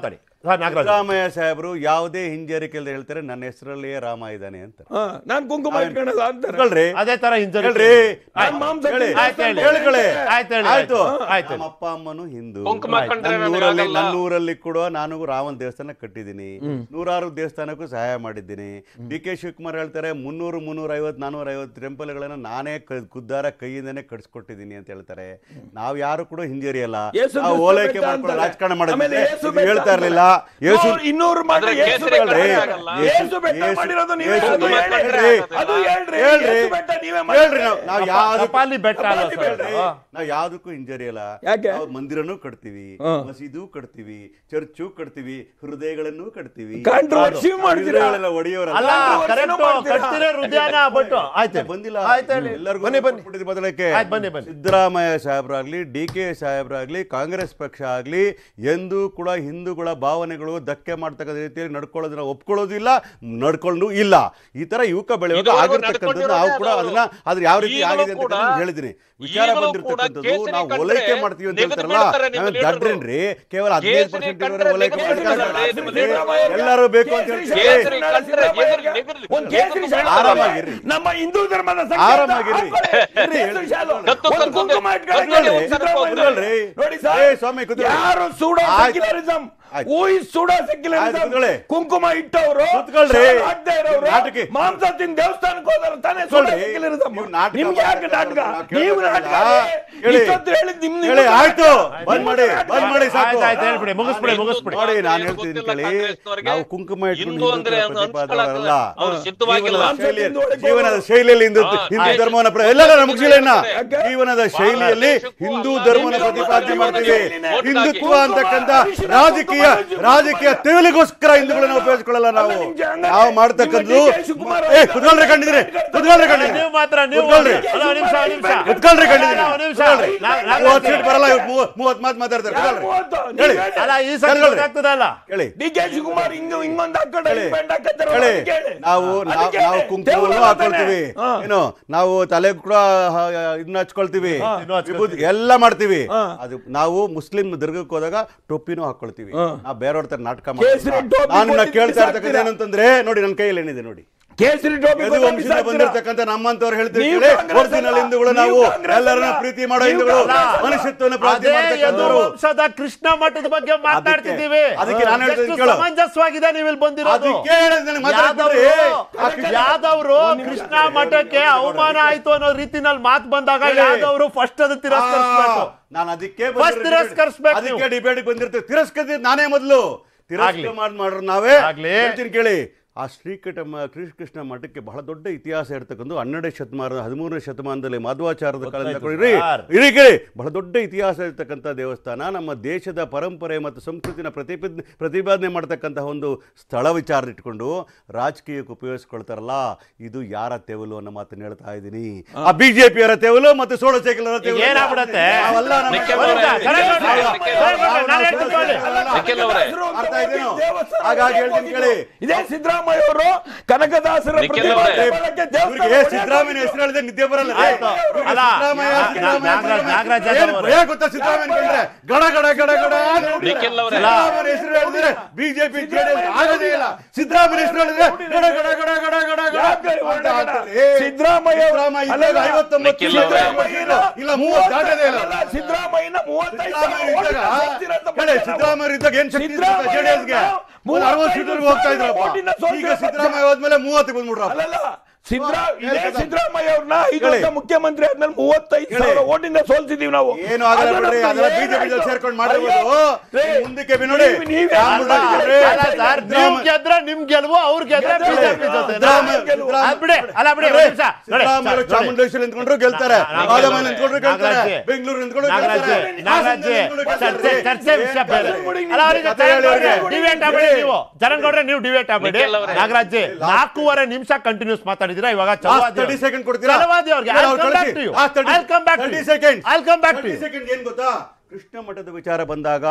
ಹಾ, ನಾಗರಾಜ್ ಸಿದ್ದರಾಮಯ್ಯ ಸಾಹೇಬರು ಯಾವುದೇ ಹಿಂಜರಿಕೆ ಇಲ್ಲದೆ ಹೇಳ್ತಾರೆ ನನ್ನ ಹೆಸರಲ್ಲಿಯೇ ರಾಮ ಇದ್ದಾನೆ ಅಂತ ಹಾ, ನಾನ್ ಕುಂಕುಮ ಇಟ್ಕೊಳಲ್ಲ ಅಂತಾರೆ ಹೇಳ್ರಿ ಅದೇ ತರ ಹಿಂಜರಿ ಹೇಳ್ರಿ ನಾನ್ ಮಾಂಸ ಹೇಳಿ. ಆಯ್ತು ಹೇಳಿ. ಹೇಳ್ಕೊಳ್ಳಿ. ಆಯ್ತು ಹೇಳಿ, ಆಯ್ತು ಆಯ್ತು. ಆಯ್ತು. ನಮ್ಮ ಅಪ್ಪ ಅಮ್ಮನು ಹಿಂದೂ ಕುಂಕುಮ ಆಯ್ತು. ಕಂಡ್ರೆ ನನ್ನ ನನಗೆ ಊರಲ್ಲಿ ಆಗಲ್ಲ. ನನ್ನ ಊರಲ್ಲಿ ಕೂಡ ನಾನು ರಾಮನ ದೇವಸ್ಥಾನ ಕಟ್ಟಿದ್ದೀನಿ ನೂರಾರು ದೇವಸ್ಥಾನಕ್ಕೂ ಸಹಾಯ ಮಾಡಿದ್ದೀನಿ ಡಿ ಕೆ ಶಿವಕುಮಾರ್ ಹೇಳ್ತಾರೆ ಮುನ್ನೂರು ಮುನ್ನೂರ ಐವತ್ತು ನಾನೂರ ಐವತ್ತು ಟೆಂಪಲ್ಗಳನ್ನ ನಾನೇ ಕ- ಖುದ್ದಾರ ಕೈಯಿಂದನೇ ಕಟ್ಸ್ಕೊಟ್ಟಿದ್ದೀನಿ ಅಂತ ಹೇಳ್ತಾರೆ ನಾವು ಯಾರು ಕೂಡ ಹಿಂಜರಿಯಲ್ಲ ಯೇಸು ನಾವು ಕ್ರಿಸ್ತ ಓಲೈಕೆ ಬೆಟ್ಟ ಮಾಡ್ಕೊಂಡು ಅಂತಾರೆ. ರಾಜಕಾರಣ ಆಮೇಲೆ ಮಾಡಿದ್ರೆ ಯೇಸು ಇದು ಬೆಟ್ಟ ಹೇಳ್ತಾ ಅಂತಾರೆ. ಇರ್ಲಿಲ್ಲ ಯೇಸು ನೂರು- ಇನ್ನೂರು ಮಾಡಿ ಆದ್ರೆ ಯೇಸು ಕೇಸರಿ ಬೆಟ್ಟ ಕಟ್ಟೆ ಆಗಲ್ಲ. ಆಗಲ್ಲ. ಯೇಸು ಬೆಟ್ಟ ಯೇಸು- ಮಾಡಿರೋದು ನೀವೇ ಯೇಸು ಅದು ಬೆಟ್ಟ ಹೇಳ್ರಿ. ಹೇಳ್ರಿ. ಅದು ಹೇಳ್ರಿ ಹೇಳ್ರಿ. ಯೇಸು ಬೆಟ್ಟ ನೀವೇ ಹೇಳ್ರಿ ಮಾಡಿರೋದು. ನಾವು ನಾವು ಯಾವ್ದು ಕಪಾಲಿ ಬೆಟ್ಟ ಅಲ್ಲ ಕಪಾಲಿ ಸರ್ ಬೆಟ್ಟ. ಅದು. ನಾವು ಯಾವ್ದಕ್ಕೂ ಹಿಂಜರಿಯಲ್ಲ ಯಾಕೆ? ನಾವು ಮಂದಿರನೂ ಕಟ್ತೀವಿ ಹಾ. ಮಸೀದು ಕಟ್ತೀವಿ ಚರ್ಚು ಕಟ್ತೀವಿ ಹೃದಯಗಳನ್ನು ಕಟ್ತೀವಿ Controversy ಮಾಡ್ತೀರಾ? ಹೃದಯಗಳೆಲ್ಲ ಒಡೆಯೋರಲ್ಲ. ಅಲ್ಲ ವರ್ಷನೂ ಕರೆಕ್ಟ್ ಮಾಡ್ತೀರಾ? ಕಟ್ತಿರೋ ಹೃದಯನ ಬಟ್ ಆಯ್ತು ಬಂದಿಲ್ಲ ಆಯ್ತು ಹೇಳಿ. ಎಲ್ಲರಿಗೂ ಬನ್ನಿ ಬನ್ನಿ ಕೊಟ್ಬಿಟ್ಟಿದ್ದು ಬದಲಕ್ಕೆ ಆಯ್ತು, ಬನ್ನಿ, ಬನ್ನಿ. ಸಿದ್ದರಾಮಯ್ಯ ಸಾಹೇಬ್ರಾಗ್ಲಿ ಡಿ ಕೆ ಸಾಹೇಬ್ರಾಗ್ಲಿ ಕಾಂಗ್ರೆಸ್ ಪಕ್ಷ ಆಗ್ಲಿ ಎಂದೂ ಕೂಡ ಹಿಂದೂಗಳ ಭಾವನೆಗಳು ಧಕ್ಕೆ ಮಾಡ್ತಕ್ಕಂಥ ರೀತಿಯಲ್ಲಿ ನಡ್ಕೊಳ್ಳೋದನ್ನ ಒಪ್ಕೊಳ್ಳೋದಿಲ್ಲ ನಡ್ಕೊಂಡು ಇಲ್ಲ ಈ ತರ ಯುವಕ ಬೆಳೆಯುವಾಗ ಇದುವರೆಗೂ ಆಗಿರ್ತಕ್ಕಂಥದ್ದು ನಾವು ಕೂಡ ನಡ್ಕೊಂಡಿರೋದೇ ಅದನ್ನ ಅದ್ರ ಯಾವ ರೀತಿ ಈಗಲೂ ಆಗಿದೆ ಅಂತ ಕೂಡ- ನಾನು ಹೇಳಿದ್ದೀನಿ ವಿಚಾರ ಈಗಲೂ ಕೂಡ ಬಂದಿರ್ತಕ್ಕಂಥದ್ದು ಕೇಸರಿ ನಾವು ಕಂಡ್ರೆ ಓಲೈಕೆ ಮಾಡ್ತೀವಿ ಅಂತ ನಿಗದಿ ಹೇಳ್ತಾರಲ್ಲ ಮಾಡ್ತಾರೆ ನಿಮ್ಮ ನಾವೇನ್ ಲೀಡರ್ಗಳು. ದಡ್ರೇನ್ರಿ ಕೇವಲ ಹದಿನೈದು ಕೇಸರಿ ಪರ್ಸೆಂಟ್ ಕಂಡ್ರೆ ಓಲೈಕೆ ನಿಗದಿ ಮಾಡ್ತಾರೆ ಮಾಡ್ತಾರೆ ನಿಮ್ಮ ಲೀಡರ್ಗಳು. ಎಲ್ಲರೂ ಬೇಕು ಅಂತ ಹೇಳ್ತಾರೆ ಕೇಸರಿ ಕಂಡ್ರೆ ಎದುರು- ಎದುರು- ಒಂದ್ ಕೇಸರಿ ಶಾಲು ಆರಾಮಾಗಿರ್ರಿ. ನಮ್ಮ ಹಿಂದೂ ಧರ್ಮದ ಸಂಕೇತ ಆರಾಮಾಗಿರ್ರಿ. ಹಾಕೊಳ್ಳಿ. ಇರ್ರಿ, ಕೇಸರಿ ಶಾಲು. ಕತ್ತು ಒಂದ್ ಕರ್ಕೊಂಡು ಕುಂಕುಮ ಇಟ್ಕೊಳ್ಳಿ. ಕೂತ್ಕೊಳ್ರಿ. ಸಿದ್ದರಾಮಯ್ಯ ಕೂತ್ಕೊಳ್ರಿ. ನೋಡಿ ಏ, ಸರ್ ಸ್ವಾಮಿ, ಕೂತ್ಕೊಳ್ಳಿ. ಯಾರು ಸೂಡೋ ಆಯ್ತು. ಸೆಕ್ಯುಲರಿಸಂ ಆಯ್ತು. ಹೂ ಇಸ್ ಸೂಡೋ ಆಯ್ತು, ಸೆಕ್ಯುಲರಿಸಂ ಕೂತ್ಕೊಳ್ಳಿ. ಕುಂಕುಮ ಇಟ್ಟವರು ಕೂತ್ಕೊಳ್ರಿ. ಹಾಕ್ದೇ ಇರೋರು ನಾಟಕ. ಮಾಂಸ ತಿಂದು ದೇವಸ್ಥಾನಕ್ಕೆ ಹೋದ್ರು ತಾನೇ ಸೂಡೋ ಕೂತ್ಕೊಳ್ರಿ. ಸೆಕ್ಯುಲರಿಸಂ ನೀವು ನಾಟಕ ನಿಮ್ಗೆ ಯಾಕೆ ನಾಟಕ ಮಾಡ್ತಾ ನೀವು ಇರೋದು ನಾಟಕ ನಾವು ಹೇಳಿ. ಇಷ್ಟೊತ್ತು ಹೇಳಿದ್ ನಿಮ್ ಹೇಳಿ ನಿಮ್ ಆಯ್ತು ನಾಟಕ. ಬಂದ್ ಮಾಡಿ ನಿಮ್ಮ ಬಂದ್ ಮಾಡಿ ಸಾಕು ಆಯ್ತು, ಆಯ್ತು, ಹೇಳ್ಬಿಡಿ, ಮುಗಿಸ್ಬಿಡಿ, ಮುಗಿಸ್ಬಿಡಿ. ನೋಡಿ ನಾನು ಏನು ಹೇಳ್ತೀನಿ ಗೊತ್ತಿಲ್ಲ ಕೇಳಿ ಕಾಂಗ್ರೆಸ್ನವ್ರಿಗೆ. ನಾವು ಕುಂಕುಮ ಇಟ್ಕೊಂಡು ಹಿಂದೂ ಅಂದ್ರೆ ಹಿಂದುತ್ವ ಅವ್ನು ಪ್ರತಿಪಾದಕರಲ್ಲ. ಅವ್ರು ಸಿದ್ಧವಾಗಿಲ್ಲ. ಜೀವನದ ಶೈಲಿ- ಮಾಂಸ ತಿಂದು ಜೀವನದ ಶೈಲಿಯಲ್ಲಿ ಹಿಂದೂ ಹಾ, ಹಿಂದೂ ಆಯ್ತು. ಧರ್ಮವನ್ನ ಪ್ರ- ಎಲ್ಲ ನಾನು ಮುಗಿಸಿಲ್ಲ ಇನ್ನ ಯಾಕೆ? ಜೀವನದ ಶೈಲಿಯಲ್ಲಿ ದೇಶಕ್ಕೂ ಹಿಂದೂ ಅಲ್ಲ, ಧರ್ಮನ ಹಿಂದೂ ಪ್ರತಿಪಾದನೆ ಧರ್ಮದ ಮಾಡ್ತೀವಿ ಶೈಲಿನೇ. ಹಿಂದುತ್ವ ಕುಂಕುಮ, ಅಂತಕ್ಕಂಥ ಅರಿಶಿನ, ರಾಜಕೀಯ ಕುಂಕುಮ, ರಾಜಕೀಯ ತೆವಲಿಗೋಸ್ಕರ ಹಿಂದೂಗಳನ್ನ ಉಪಯೋಗಿಸ್ಕೊಳ್ಳಲ್ಲ ನಾವು ಅಲ್ಲ, ನಿಮ್ಗೆ ಹಂಗಾರೆ ನಾವು ಮಾಡ್ತಕ್ಕಂಥದ್ದು ನಿಮ್ಮ ಡಿ ಕೆ ಶಿವಕುಮಾರ್ ಏ ಕುತ್ಕೊಳ್ರಿ ಕಂಡಿದ್ರಿ ಕುತ್ಕೊಳ್ರಿ ಕಂಡಿದ್ರಿ ನೀವು ಮಾತ್ರ ನೀವು ಕೂತ್ಕೊಳ್ರಿ. ಅಲ್ಲ, ಒಂದ್ ನಿಮಿಷ ಒಂದ್ ನಿಮಿಷ ಕುತ್ಕೊಳ್ರಿ ಕಂಡಿದ್ರಿ ಅಲ್ಲ, ಒಂದ್ ನಿಮಿಷ ಕೂತ್ಕೊಳ್ರಿ. ನಾ- ನಾ- ಮೂವತ್ತು ಸೀಟ್ ಬರಲ್ಲ ಇವತ್ತು ಮೂವತ್ತು ಮೂವತ್ತು ಮಾತು ಮಾತಾಡ್ತಾರೆ ಯಾರು ಕೂತ್ಕೊಳ್ರಿ. ಮೂವತ್ತು? ಹೇಳಿ. ನೀವ್ ಹೇಳಿ. ಅಲ್ಲ ಈ ಸಲ ಕರ್ಕೊಳ್ಳಿ. ಗೊತ್ತಾಗ್ತದಲ್ಲ ಹೇಳಿ ಡಿ ಕೆ ಶಿವಕುಮಾರ್ ಹಿಂಗ ಹಿಂಗೊಂದ್ ಹಾಕೊಂಡ ಹೇಳಿ. ಹಿಂಗ್ ಹಾಕತ್ತಾರ ಹೇಳಿ ಅದಕ್ಕೆ ಹೇಳಿ. ನಾವು ನಾವು ಅದಕ್ಕೆ ನಾವು ಹೇಳಿ. ಕುಂಕುಮವನ್ನು ದೇವ್ರ ಹಾಕೊಳ್ತೀವಿ ಹಾ. ಏನು ನಾವು ತಲೆ ಕೂಡ ಹ, ಇದನ್ನ ಹಚ್ಕೊಳ್ತೀವಿ ಇನ್ನೂ ಹಚ್ಕೊಳ್ತೀವಿ. ವಿಭೂತಿ ಎಲ್ಲ ಮಾಡ್ತೀವಿ ಹಾ. ಅದು ನಾವು ಮುಸ್ಲಿಂ ದರ್ಗಕ್ಕೆ ಹೋದಾಗ ಟೊಪ್ಪಿನೂ ಹಾಕೊಳ್ತೀವಿ ಹಾ. ನಾವು ಬೇರೆಯವ್ರ ತರ ನಾಟಕ ಕೇಸರಿ ಮಾಡ್ತೀವಿ ಟೋಪಿ ನಾನು ನಿನ್ನ ಕೊಟ್ಟಿದ್ದು ಕೇಳ್ತಾ ಇರ್ತಕ್ಕಂಥ ಬಿಸಾಕ್ತೀರಾ? ಏನಂತಂದ್ರೆ ನೋಡಿ ನನ್ನ ಕೈಯಲ್ಲಿ ಏನಿದೆ ನೋಡಿ ಕೇಸರಿ ಟೋಪಿ ಯದು ಕೊಟ್ಟು ವಂಶದಿಂದ ಬಿಸಾಕ್ತೀರಾ? ಬಂದಿರತಕ್ಕಂಥ ನಮ್ಮಂತವ್ರು ಹೇಳ್ತೀವಿ ನೀವು ಕೇಳಿ ಕಾಂಗ್ರೆಸ್ ಒರಿಜಿನಲ್ ಅಲ್ಲ. ಹಿಂದೂಗಳು ನೀವು ನಾವು ಕಾಂಗ್ರೆಸ್ ಎಲ್ಲರನ್ನ ಅಲ್ಲ. ಪ್ರೀತಿ ಮಾಡೋ ನೀವು ಹಿಂದೂಗಳು ಕಾಂಗ್ರೆಸ್ ಅಲ್ಲ. ಮನುಷ್ಯತ್ವವನ್ನು ಪ್ರಾರ್ಥನೆ ಅದೇ ಯದು ಮಾಡ್ತಕ್ಕಂಥವ್ರು ವಂಶದ ಕೃಷ್ಣ ಮಠದ ಬಗ್ಗೆ ಮಾತಾಡ್ತಿದ್ದೀವಿ ಅದಕ್ಕೆ ನಾನು ಹೇಳ್ತೀನಿ ಎಷ್ಟು ಕೇಳು. ಸಮಂಜಸವಾಗಿದೆ ನೀವು ಇಲ್ಲಿ ಬಂದಿರೋದು ಅದಕ್ಕೆ ಹೇಳಿದ್ ನನಗೆ ಮಾತಾಡ್ಬಿಡ್ರಿ. ಆ ಕೃಷ್ಣ- ಯಾದವರು ಕೃಷ್ಣ ಮಠಕ್ಕೆ ಅವಮಾನ ಆಯ್ತು ಅನ್ನೋ ರೀತಿನಲ್ಲಿ ಮಾತು ಬಂದಾಗ ಹೇಳಿ. ಯಾದವರು ಫಸ್ಟ್ ಅದು ತಿರಸ್ಕರಿಸ್ಬೇಕು ಆ, ನಾನು ಅದಕ್ಕೆ First ಬಂದಿರೋ ತಿರಸ್ಕರಿಸ್ಬೇಕು ಅದಕ್ಕೆ ನೀವು. ಡಿಬೇಟ್ ಬಂದಿರ್ತೇವೆ ತಿರಸ್ಕರಿಸಿದ್ ನಾನೇ ಮೊದಲು ಆಗ್ಲಿ. ತಿರಸ್ಕಾರ ಮಾಡಿ ಮಾಡ್ರು ನಾವೇ ಆಗ್ಲಿ. ಹೇಳ್ತೀನಿ ಕೇಳಿ ಆ ಶ್ರೀಕಟ ಮ- ಕೃಷ್ಣ ಮಠಕ್ಕೆ ಬಹಳ ದೊಡ್ಡ ಇತಿಹಾಸ ಇರ್ತಕ್ಕಂಥ ಹನ್ನೆರಡನೇ ಶತಮಾನ ಹದಿಮೂರನೇ ಶತಮಾನದಲ್ಲಿ ಮಾಧವಾಚಾರದ ಕಾಲದಿಂದ ಗೊತ್ತಾಯ್ತು ಕೊಡಿರಿ ಸರ್. ಇರಿ ಕೇಳಿ ಬಹಳ ದೊಡ್ಡ ಇತಿಹಾಸ ಇರ್ತಕ್ಕಂಥ ದೇವಸ್ಥಾನ ನಮ್ಮ ದೇಶದ ಪರಂಪರೆ ಮತ್ತು ಸಂಸ್ಕೃತಿನ ಪ್ರತಿಪಾದನೆ ಪ್ರತಿಪಾದನೆ ಮಾಡ್ತಕ್ಕಂತಹ ಒಂದು ಸ್ಥಳ ವಿಚಾರ ಇಟ್ಕೊಂಡು ರಾಜಕೀಯಕ್ಕೆ ಉಪಯೋಗಿಸ್ಕೊಳ್ತಾರಲ್ಲ ಇದು ಯಾರ ತೆವಲು ಅನ್ನೋ ಮಾತನ್ನ ಹೇಳ್ತಾ ಇದ್ದೀನಿ ಆ ಬಿಜೆಪಿಯವರ ತೆವಲು ಮತ್ತು ಸೋಳಚೇಕಲರ ತೆವಲು ಏನಾಗ್ಬಿಡತ್ತೆ? ನಾವೆಲ್ಲ ನಮ್ಮ- ನಿಖಿಲ್ ಒಂದ್ ನಿಮಿಷ, ಅವರೇ, ಕರೆಕ್ಟ್ ನೋಡಿ. ನಿಖಿಲ್ ಅವರೇ, ಕರೆಕ್ಟ್ ನೋಡಿ, ನಾನು ಹೇಳ್ತೀನಿ ಕೇಳಿ. ನಿಖಿಲ್ ಅವರೇ. ಅರ್ಥ ಆಯ್ತೇನೋ? ಹಾಗಾಗಿ ಹೇಳ್ತೀನಿ ಕೇಳಿ. ಇದೇ ಸಿದ್ದರಾಮಯ್ಯ ಅವರು ಕನಕದಾಸರ ನಿಖಿಲ್ ಅವರೇ. ಪ್ರತಿಭಟನೆ ಮಾಡಕ್ಕೆ ದೇವಸ್ಥಾನ ಇವ್ರಿಗೆ ಸಿದ್ದರಾಮಯ್ಯ ಹೆಸರು ಹೇಳಿದ್ರೆ ನಿದ್ದೆ ಬರಲ್ಲ ರೀ. ಆಯ್ತು. ಇವ್ರಿಗೆ ಅಲ್ಲ, ಸಿದ್ದರಾಮಯ್ಯ, ನಾ- ಸಿದ್ದರಾಮಯ್ಯ, ನಾಗರಾಜ್- ನಾಗರಾಜ್ ಸಿದ್ದರಾಮಯ್ಯ. ಯಾದವ್ ಏನ್ ಅವರೇ. ಭಯ ಗೊತ್ತಾ ಸಿದ್ದರಾಮಯ್ಯ ಅನ್ಕೊಂಡ್ರೆ ಗಡ ಗಡ ಗಡ ಗಡ ಅಂತ ಹೇಳ್ಬಿಡ್ತಾರೆ. ನಿಖಿಲ್ ಅವರೇ. ಸಿದ್ದರಾಮಯ್ಯ ಹೆಸರು ಹೇಳಿದ್ರೆ ಬಿಜೆಪಿ ಜೆಡಿಎಸ್ ಆಗೋದೇ ಇಲ್ಲ ಸಿದ್ದರಾಮಯ್ಯ ಹೆಸರು ಹೇಳಿದ್ರೆ ಗಡ ಗಡ ಗಡ ಗಡ ಗಡ ಗಡ ಯಾಕೆ ಅಂತ ಹೇಳ್ತಾರೆ. ಸಿದ್ದರಾಮಯ್ಯ ಸಿದ್ದರಾಮಯ್ಯ ಅಲ್ಲ, ಇದ್ದಾಗ ಐವತ್ತೊಂಬತ್ತು ನಿಖಿಲ್ ಅವರೇ. ಸಿದ್ದರಾಮಯ್ಯ ಇಲ್ಲ ಮೂವತ್ತು ದಾಟದೇ ಇಲ್ಲ ಅಲ್ಲ, ಸಿದ್ದರಾಮಯ್ಯನ ಮೂವತ್ತೈದು ಸಾವಿರ ಸಿದ್ದರಾಮಯ್ಯ ಓಟಿನ ಇದ್ದಾಗ ಸೋಲ್ಸಿರೋಂಥ ಹೇಳಿ ಬಗ್ಗೆ ನಾವು- ಸಿದ್ದರಾಮಯ್ಯ ಇದ್ದಾಗ ಏನ್ ಶಕ್ತಿ ಸಿದ್ದರಾಮಯ್ಯ ಜೆಡಿಎಸ್ಗೆ ಮೂವತ್ತೈದು ಅರವತ್ತು ಸೀಟ್ವರೆಗೂ ಹೋಗ್ತಾ ಇದ್ರಪ್ಪ ಓಟಿನ ಸೋಲ್ಸಿರೋ ಈಗ ಸಿದ್ದರಾಮಯ್ಯ ಹೋದ್ಮೇಲೆ ಮೂವತ್ತಿಗೆ ಬಂದ್ಬಿಡ್ರಪ್ಪ ಅಲ್ಲಲ್ಲ ಸಿದ್ದರಾ ಇದೇ ಹೇಳ್ತದ. ಸಿದ್ದರಾಮಯ್ಯ ಅವ್ರನ್ನ ಐದು ಹೇಳಿ. ವರ್ಷ ಮುಖ್ಯಮಂತ್ರಿ ಆದ್ಮೇಲೆ ಮೂವತ್ತೈದು ಹೇಳಿ. ಸಾವಿರ ಓಟಿಂದ ಸೋಲ್ಸಿದೀವಿ ನಾವು ಏನು ಆಗಲ್ಲ ಅದು ಬಿಡ್ರಿ ನಮ್ದು ಅದೆಲ್ಲ ಏನಾಯ್ತು? ಬಿಜೆಪಿ ಸೇರ್ಕೊಂಡು ಮಾಡಿರ್ಬೋದು ಅಯ್ಯೋ, ರೇ, ಮುಂದಕ್ಕೆ ಬಿ ನೋಡಿ ನೀವು- ನೀವೇ ರಾಮ್ ಅಲ್ಲ, ಬಿಡ್ರಿ. ಅಲ್ಲ ಸರ್ ನೀವು ಗೆದ್ರೆ ನಿಮ್ ಗೆಲುವು ಅವ್ರ ಗೆದ್ರೆ ಗೆದ್ರೆ ಬಿಜೆಪಿ ಜೊತೆ ಸಿದ್ದರಾಮಯ್ಯ- ಸಿದ್ದರಾಮಯ್ಯ- ಅದ್ ಬಿಡಿ ಅಲ್ಲ ಬಿಡಿ ಒಂದ್ ನಿಮಿಷ ನೋಡಿ, ಸಿದ್ದರಾಮಯ್ಯ ನೋಡಿ. ಚಾಮುಂಡೇಶ್ವರಿ ನಿಂತ್ಕೊಂಡ್ರು ಗೆಲ್ತಾರೆ ನಾ- ನಾ- ಬಾದಾಮಿ ನಿಂತ್ಕೊಂಡ್ರು ಗೆಲ್ತಾರೆ ನಾಗರಾಜ್ ಜಿ. ಬೆಂಗಳೂರು ನಿಂತ್ಕೊಂಡ್ರು ನಾಗರಾಜ್ ಗೆಲ್ತಾರೆ ಜಿ, ನಾಗರಾಜ್ ಜಿ, ಚರ್ಚೆ ಚರ್ಚೆ ವಿಷಯ ಬೇರೆ ಏನ್ ಅಲ್ಲ ಅವರಿಗೆ ಕಥೆ ಹೇಳಿ ಅವ್ರಿಗೆ. ಡಿವೇಟ್ ಆಗ್ಬೇಡಿ ನೀವು ಜರನ್ಗೌಡ್ರೆ ನೀವು ಡಿವೇಟ್ ಆಗ್ಬೇಡಿ ನಿಖಿಲ್ ಅವರೇ. ನಾಗರಾಜ್ ಜಿ ನಾಲ್ಕೂವರೆ ನಿಮಿಷ ಕಂಟಿನ್ಯೂಸ್ ಮಾತಾಡಿದಿರಾ ಇವಾಗ ಚಲವಾದಿ ತರ್ಟಿ ಸೆಕೆಂಡ್ ಕೊಡ್ತೀರಾ ಚಲವಾದಿ ಅವ್ರಿಗೆ ಇಲ್ಲ, I'll ಅವ್ರು come back ಕಳಿಸಿ. to you. ಆ, 30 I'll come back to 30 you. seconds. I'll come back to 30 you. seconds ಏನ್ ಗೊತ್ತಾ ಕೃಷ್ಣ ಮಠದ ವಿಚಾರ ಬಂದಾಗ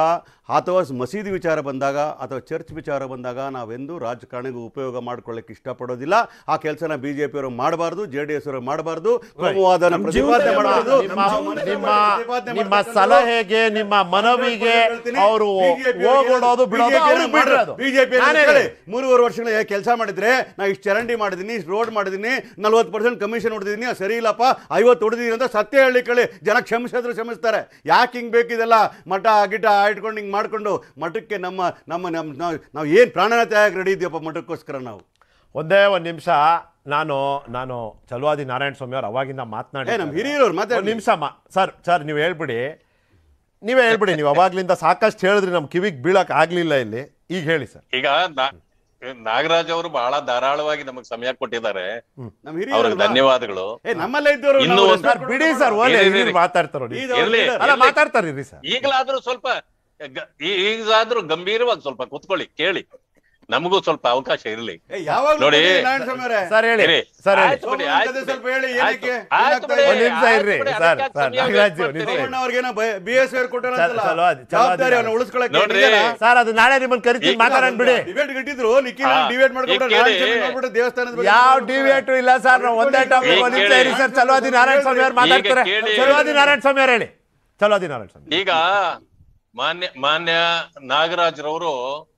ಅಥವಾ ಮಸೀದಿ ವಿಚಾರ ಬಂದಾಗ ಅಥವಾ ಚರ್ಚ್ ವಿಚಾರ ಬಂದಾಗ ನಾವೆಂದೂ ರಾಜಕಾರಣಿಗೆ ಉಪಯೋಗ ಮಾಡ್ಕೊಳ್ಳಿಕ್ಕೆ ಇಷ್ಟಪಡೋದಿಲ್ಲ ಆ ಕೆಲಸನ ಬಿ ಜೆ ಪಿಯವರು ಮಾಡಬಾರ್ದು ಜೆ ಡಿ ಎಸ್ ಅವರು ಮಾಡಬಾರ್ದು ಕೋಮುವಾದನ ನಮ್ಮ ಪ್ರತಿಪಾದನೆ ಜೀವನದಲ್ಲಿ ಮಾಡಬಾರ್ದು ನಿಮ್ಮ ನಾವು ಮನಸ್ಸಲ್ಲಿ ನಿಮ್ಮ ಪ್ರತಿಪಾದನೆ ನಿಮ್ಮ ಮಾಡ್ತಕ್ಕಂಥದ್ದು ಸಲಹೆಗೆ ನಿಮ್ಮ ಮನವಿಗೆ ಅವರು ಹೋಗೋಡೋದು ಬಿಡೋದು ಅವ್ರಿಗೆ ಬಿಡ್ರಿ ಅದು ಬಿಜೆಪಿ ನಾನೇ ಹೇಳಿ. ಮೂರುವರೆ ವರ್ಷಗಳ ಕೆಲಸ ಮಾಡಿದ್ರೆ ನಾ ಇಷ್ಟು ಚರಂಡಿ ಮಾಡಿದ್ದೀನಿ ಇಷ್ಟು ರೋಡ್ ಮಾಡಿದ್ದೀನಿ ನಲ್ವತ್ತು ಪರ್ಸೆಂಟ್ ಕಮಿಷನ್ ಹೊಡೆದಿದ್ದೀನಿ ಅದು ಸರಿ ಇಲ್ಲಪ್ಪ ಐವತ್ತು ಹೊಡೆದಿದ್ದೀನಿ ಅಂತ ಸತ್ಯ ಹೇಳಿ ಕೇಳಿ ಜನ ಕ್ಷಮಿಸಿದ್ರು ಕ್ಷಮಿಸ್ತಾರೆ ಯಾಕೆ ಹಿಂಗೆ ಬೇಕಿದೆಲ್ಲ ಮಠ ಗಿಟ ಇಟ್ಕೊಂಡು ಹಿಂಗೆ ಮಾಡ್ಕೊಂಡು ಮಠಕ್ಕೆ ನಮ್ಮ ನಮ್ಮ ನಮ್ಮ ನಾವು ನಾವು ಏನು ಪ್ರಾಣನ ತ್ಯಾಗ ರೆಡಿ ಇದೆಯಪ್ಪ ಮಠಕ್ಕೋಸ್ಕರ ನಾವು ಒಂದೇ ಒಂದು ನಿಮಿಷ ನಾನು ನಾನು ಚಲುವಾದಿ ನಾರಾಯಣ ಸ್ವಾಮಿ ಅವ್ರು ಅವಾಗಿಂದ ಮಾತನಾಡಿ ಏ, ನಮ್ಮ ಹಿರಿಯರವ್ರು ಮಾತಾಡಿ. ಒಂದು ನಿಮಿಷ ಮಾ ಸರ್ ಸರ್ ನೀವು ಹೇಳ್ಬಿಡಿ ನೀವೇ ಹೇಳ್ಬಿಡಿ ನೀವು ಅವಾಗ್ಲಿಂದ ಸಾಕಷ್ಟು ಹೇಳಿದ್ರಿ ನಮ್ಮ ಕಿವಿಗೆ ಬೀಳಕ್ ಆಗ್ಲಿಲ್ಲ ಇಲ್ಲಿ ಈಗ ಹೇಳಿ ಸರ್ ಈಗ ನಾ- ನಾಗರಾಜ್ ಅವರು ಬಹಳ ಧಾರಾಳವಾಗಿ ನಮಗ್ ಸಮಯ ಕೊಟ್ಟಿದ್ದಾರೆ ನಮ್ಮ ಅವ್ರಿಗೆ ಹಿರಿಯರು ಧನ್ಯವಾದಗಳು ಏ ನಮ್ಮಲ್ಲೇ ಇದ್ದವರು ಇನ್ನೂ ನಾವು ಒಂದು- ಸರ್ ಬಿಡಿ ಸರ್ ಓಲೆ ಇರಿ, ಇರಿ, ಇರಿ. ಮಾತಾಡ್ತಾರೋ ನೀವು. ಇದು ಇರ್ಲಿ. leader. ಅಲ್ಲ ಇರ್ಲಿ. ಮಾತಾಡ್ತಾರೆ ಇರಿ ಸರ್ ಈಗಲಾದ್ರೂ ಸ್ವಲ್ಪ ಗ- ಈ- ಈಗಾದ್ರೂ ಗಂಭೀರವಾಗಿ ಸ್ವಲ್ಪ ಕುತ್ಕೊಳ್ಳಿ ಕೇಳಿ ನಮಗೂ ಸ್ವಲ್ಪ ಅವಕಾಶ ಇರ್ಲಿ ಏ, ಯಾವಾಗ್ಲೂ ನೋಡಿ. ಕೊಡಿ ನಾರಾಯಣ ಸ್ವಾಮಿ ಅವರೇ. ಸರ್ ಹೇಳಿ ಇರಿ. ಸರ್ ಹೇಳಿ ಆಯ್ತು ಬಿಡಿ, ಸೋಮಣ್ಣ ಆಯ್ತು ಕತೆ ಬಿಡಿ. ಸ್ವಲ್ಪ ಹೇಳಿ, ಆಯ್ತು, ಏನಕ್ಕೆ? ಆಯ್ತು ಏನಾಗ್ತಾ ಬಿಡಿ, ಇದೆ? ಒಂದ್ ನಿಮಿಷ ಆಯ್ತು ಇರ್ರಿ, ಬಿಡಿ, ಸರ್, ಅದಕ್ಕೆ ಸರ್, ಸಮಯ ನಾಗರಾಜ್ waste ನಿಮಿಷ ಮಾಡ್ತೀರಿ. ಸೋಮಣ್ಣ ಅವ್ರಿಗೇನೋ ಬಿ ಎಸ್ ಆರ್ ಕೊಟ್ಟಾರಂತಲ್ಲ ಚಲೋ ಆದಿ- ಚಲೋ ಆದಿ ಜವಾಬ್ದಾರಿ ಅವನ್ನ ನಾನು. ಉಳಿಸ್ಕೊಳಕ್ಕೆ ನೋಡ್ರಿ. ಇದೆಯಲ್ಲ? ಸರ್ ಅದು ನಾಳೆ ನಿಮ್ಮನ್ನ ಕರಿತೀನಿ ಈಗ ಮಾತಾಡೋಣ ಬಿಡಿ ಡಿಬೇಟ್ ಇಟ್ಟಿದ್ರು ನಿಖಿಲ್ ಹಾ. ಡಿಬೇಟ್ ಮಾಡ್ಕೊಂಡು ಈಗ ಕೇಳಿ. ನಾರಾಯಣ ಸ್ವಾಮಿ ನೋಡ್ಬಿಟ್ಟು ದೇವಸ್ಥಾನದ ಬಗ್ಗೆ ಯಾವ ಮಾತಾಡ್ತಾರೆ. ಡಿವೇಟ್ ಇಲ್ಲ ಸರ್ ನಾವು ಒಂದೇ ಟಾಪಿಕ್ ಈಗ ಒಂದ್ ನಿಮಿಷ ಕೇಳಿ. ಇರಿ ಸರ್ ಚಲವಾದಿ ನಾರಾಯಣ ಸ್ವಾಮಿ ಅವ್ರು ಮಾತಾಡ್ತಾರೆ ಕೇಳಿ. ಚಲವಾದಿ ನಾರಾಯಣ ಸ್ವಾಮಿ ಅವ್ರು ಹೇಳಿ ಚಲವಾದಿ ನಾರಾಯಣ ಸ್ವಾಮಿ ಈಗ ಮಾನ್ಯ ಮಾನ್ಯ ನಾಗರಾಜ್ರವರು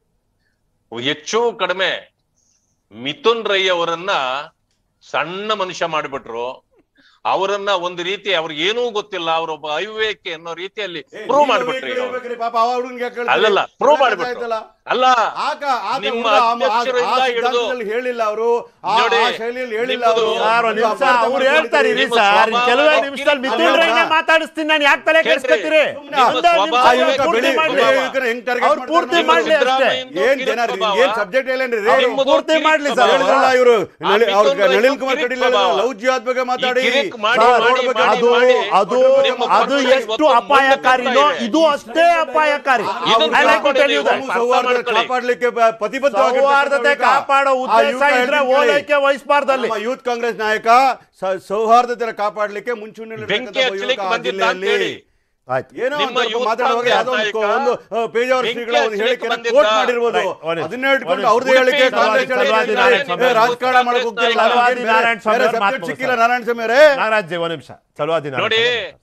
ಹೆಚ್ಚು ಕಡಿಮೆ ಮಿಥುನ್ ರೈ ಅವರನ್ನ ಸಣ್ಣ ಮನುಷ್ಯ ಮಾಡಿಬಿಟ್ರು ಅವರನ್ನ ಒಂದು ರೀತಿ ಅವ್ರಿಗೆ ಏನೂ ಗೊತ್ತಿಲ್ಲ ಅವರೊಬ್ಬ ಅವಿವೇಕಿ ಅನ್ನೋ ರೀತಿಯಲ್ಲಿ ಏ, ಪ್ರೂವ್ ನೀವು ಮಾಡ್ಬಿಟ್ರು ಈಗ ಅವ್ರು. ಹೇಳ್ಬೇಕ್ರಿ, ಪಾಪ ಆ ಹುಡುಗನ್ಗೆ ಯಾಕೆ ಹೇಳ್ತೀರಿ? ಅಲ್ಲಲ್ಲ ಪ್ರೂವ್ ಗೊತ್ತಾಯ್ತಲ್ಲ? ಮಾಡ್ಬಿಟ್ರು ಅಲ್ಲ ಆಗ ಆಗ ನಿಮ್ಮ ಹುಡುಗ ಆ- ಆ- ಆ ಅಧ್ಯಕ್ಷರಿಂದ ಹಿಡಿದು ಸಿದ್ಧಾಂತದಲ್ಲಿ ಹೇಳಿಲ್ಲ ಅವರು ಆ ನೋಡಿ, ಆ ಶೈಲಿಯಲ್ಲಿ ಹೇಳಿಲ್ಲ ನಿಮ್ಮದು- ಅವರು ಸರ್ ಒಂದ್ ನಿಮಿಷ ಅವ್ರು ಹೇಳ್ತಾರೆ ಇರಿ ನಿಮ್ಮ ಸರ್ ಸ್ವಭಾವ ಕೆಲವೇ ನಾವು ನಿಮಿಷದಲ್ಲಿ ಮಿಥುನ್ ಅಲ್ಲ, ರೈನೇ ಅಲ್ಲ. ಮಾತಾಡಿಸ್ತೀನಿ ನಾನು ಯಾಕೆ ತಲೆ ಕೇಳ್ರಿ. ಕೆಡಿಸ್ಕೊತೀರಿ ನಿಮ್ಮ ಒಂದೇ ನಿಮಿಷ ಸ್ವಭಾವ ಅವ್ರು ಇವಾಗ ಪೂರ್ತಿ ಬೆಳಿ- ಮಾಡ್ಲಿ. ಬೆಳಿ ಇವ್ರನ್ನ ಹೆಂಗ್ target ಅವ್ರು ಪೂರ್ತಿ ಮಾಡ್ತಾರೆ ಮಾಡ್ಲಿ ನೋಡಿ. ಅಷ್ಟೇ ಏನ್ ಜನ ಏನ್ ಸಬ್ಜೆಕ್ಟ್ ಹೇಳೇನ್ರಿ ರೀ? ನಿಮ್ಮದು ಪೂರ್ತಿ ಕಿರಿಕ್ ಮಾಡ್ಲಿ ಸರ್. ಸ್ವಭಾವ. ಹೇಳಿದ್ರಲ್ಲ ಇವರು ಆ ಮಿಥುನ್ ರೈ ನಳಿನ್ ಕುಮಾರ್ ಕಿರಿಕ್ ಕಟೀಲ್ ಸ್ವಭಾವ. ಲವ್ ಜಿಹಾದ್ ಬಗ್ಗೆ ಮಾತಾಡಿ ಈ ಕಿರಿಕ್ ಮಾಡಿ, ಸರ್, ಮಾಡಿ, ನೋಡ್ಬೇಕು. ಮಾಡಿ, ಅದು ಮಾಡಿ. ಅದು ನಿಮ್ಮ ಅದು ಪಕ್ಷ ಎಷ್ಟು ಇವತ್ತು ಮುಂದೆ ಅಪಾಯಕಾರಿನೋ ಬರ್ತಾ ಇದೆ. ಇದು ಅಷ್ಟೇ ಅಪಾಯಕಾರಿ ಇದನ್ನ I like to tell you that. ನೀವು ಕೋಮು ಸೌಹಾರ್ದ ಮಾಡ್ಕೊಳ್ಳಿ. ಕಾಪಾಡ್ಲಿಕ್ಕೆ ಬ- ಪ್ರತಿಬದ್ಧವಾಗಿರ್ತಕ್ಕಂಥ ಸೌಹಾರ್ದತೆ ಯುವಕ. ಕಾಪಾಡೋ ಆ ಉದ್ದೇಶ ಯುವಕ ಇದ್ರೆ ಹೇಳ್ತೀನಿ ಕೇಳಿ. ಓಲೈಕೆ ವಹಿಸಬಾರ್ದಲ್ಲಿ ನಮ್ಮ ಯೂತ್ ಕಾಂಗ್ರೆಸ್ ನಾಯಕ ಸ- ಸೌಹಾರ್ದತೆ ಕಾಪಾಡ್ಲಿಕ್ಕೆ ಮುಂಚೂಣಿಯಲ್ಲಿ ಬೆಂಕಿ ಹಚ್ಚಲಿಕ್ಕೆ ಬಂದಿದ್ದ ಅಂತ ಹೇಳಿ ಆಯ್ತು ಏನೋ ನಿಮ್ಮ ಒಂದು ಯೂತ್ ಮಾತಾಡುವಾಗ ಯಾವುದೋ ಒಂದು ಕಾಂಗ್ರೆಸ್ ಒಂದು ಆ, ಪೇಜಾವರ ಬೆಂಕಿ ಶ್ರೀಗಳ ಒಂದು ಹಚ್ಚಲಿಕ್ಕೆ ಹೇಳಿಕೆನ ಬಂದಿದ್ದ. ಕೋಟ್ ಮಾಡಿರ್ಬೋದು Right, one is- ಅದನ್ನೇ ಇಟ್ಕೊಂಡು one is- ಅವ್ರದೇ ಹೇಳಿಕೆ ಉಡುಪಿ ಕಾಂಗ್ರೆಸ್ ಚಲವಾದಿ ಹೇಳಿಕೆ ನಾರಾಯಣ ಏ, ಸ್ವಾಮಿ ರಾಜಕಾರಣ ಮಾಡಕ್ ಹೋಗ್ತಿರಲ್ಲ ಚಲವಾದಿ ಬೇರೆ- ನಾರಾಯಣ ಸ್ವಾಮಿ ಬೇರೆ ಅವ್ರ subject ಮಾತು ಸಿಕ್ಕಿಲ್ಲ ಸರ್. ನಾರಾಯಣ ಸ್ವಾಮಿ ಅವರೇ ನಾಗರಾಜ್ ಜಿ, ಒಂದ್ ನಿಮಿಷ ಚಲವಾದಿ ನೋಡಿ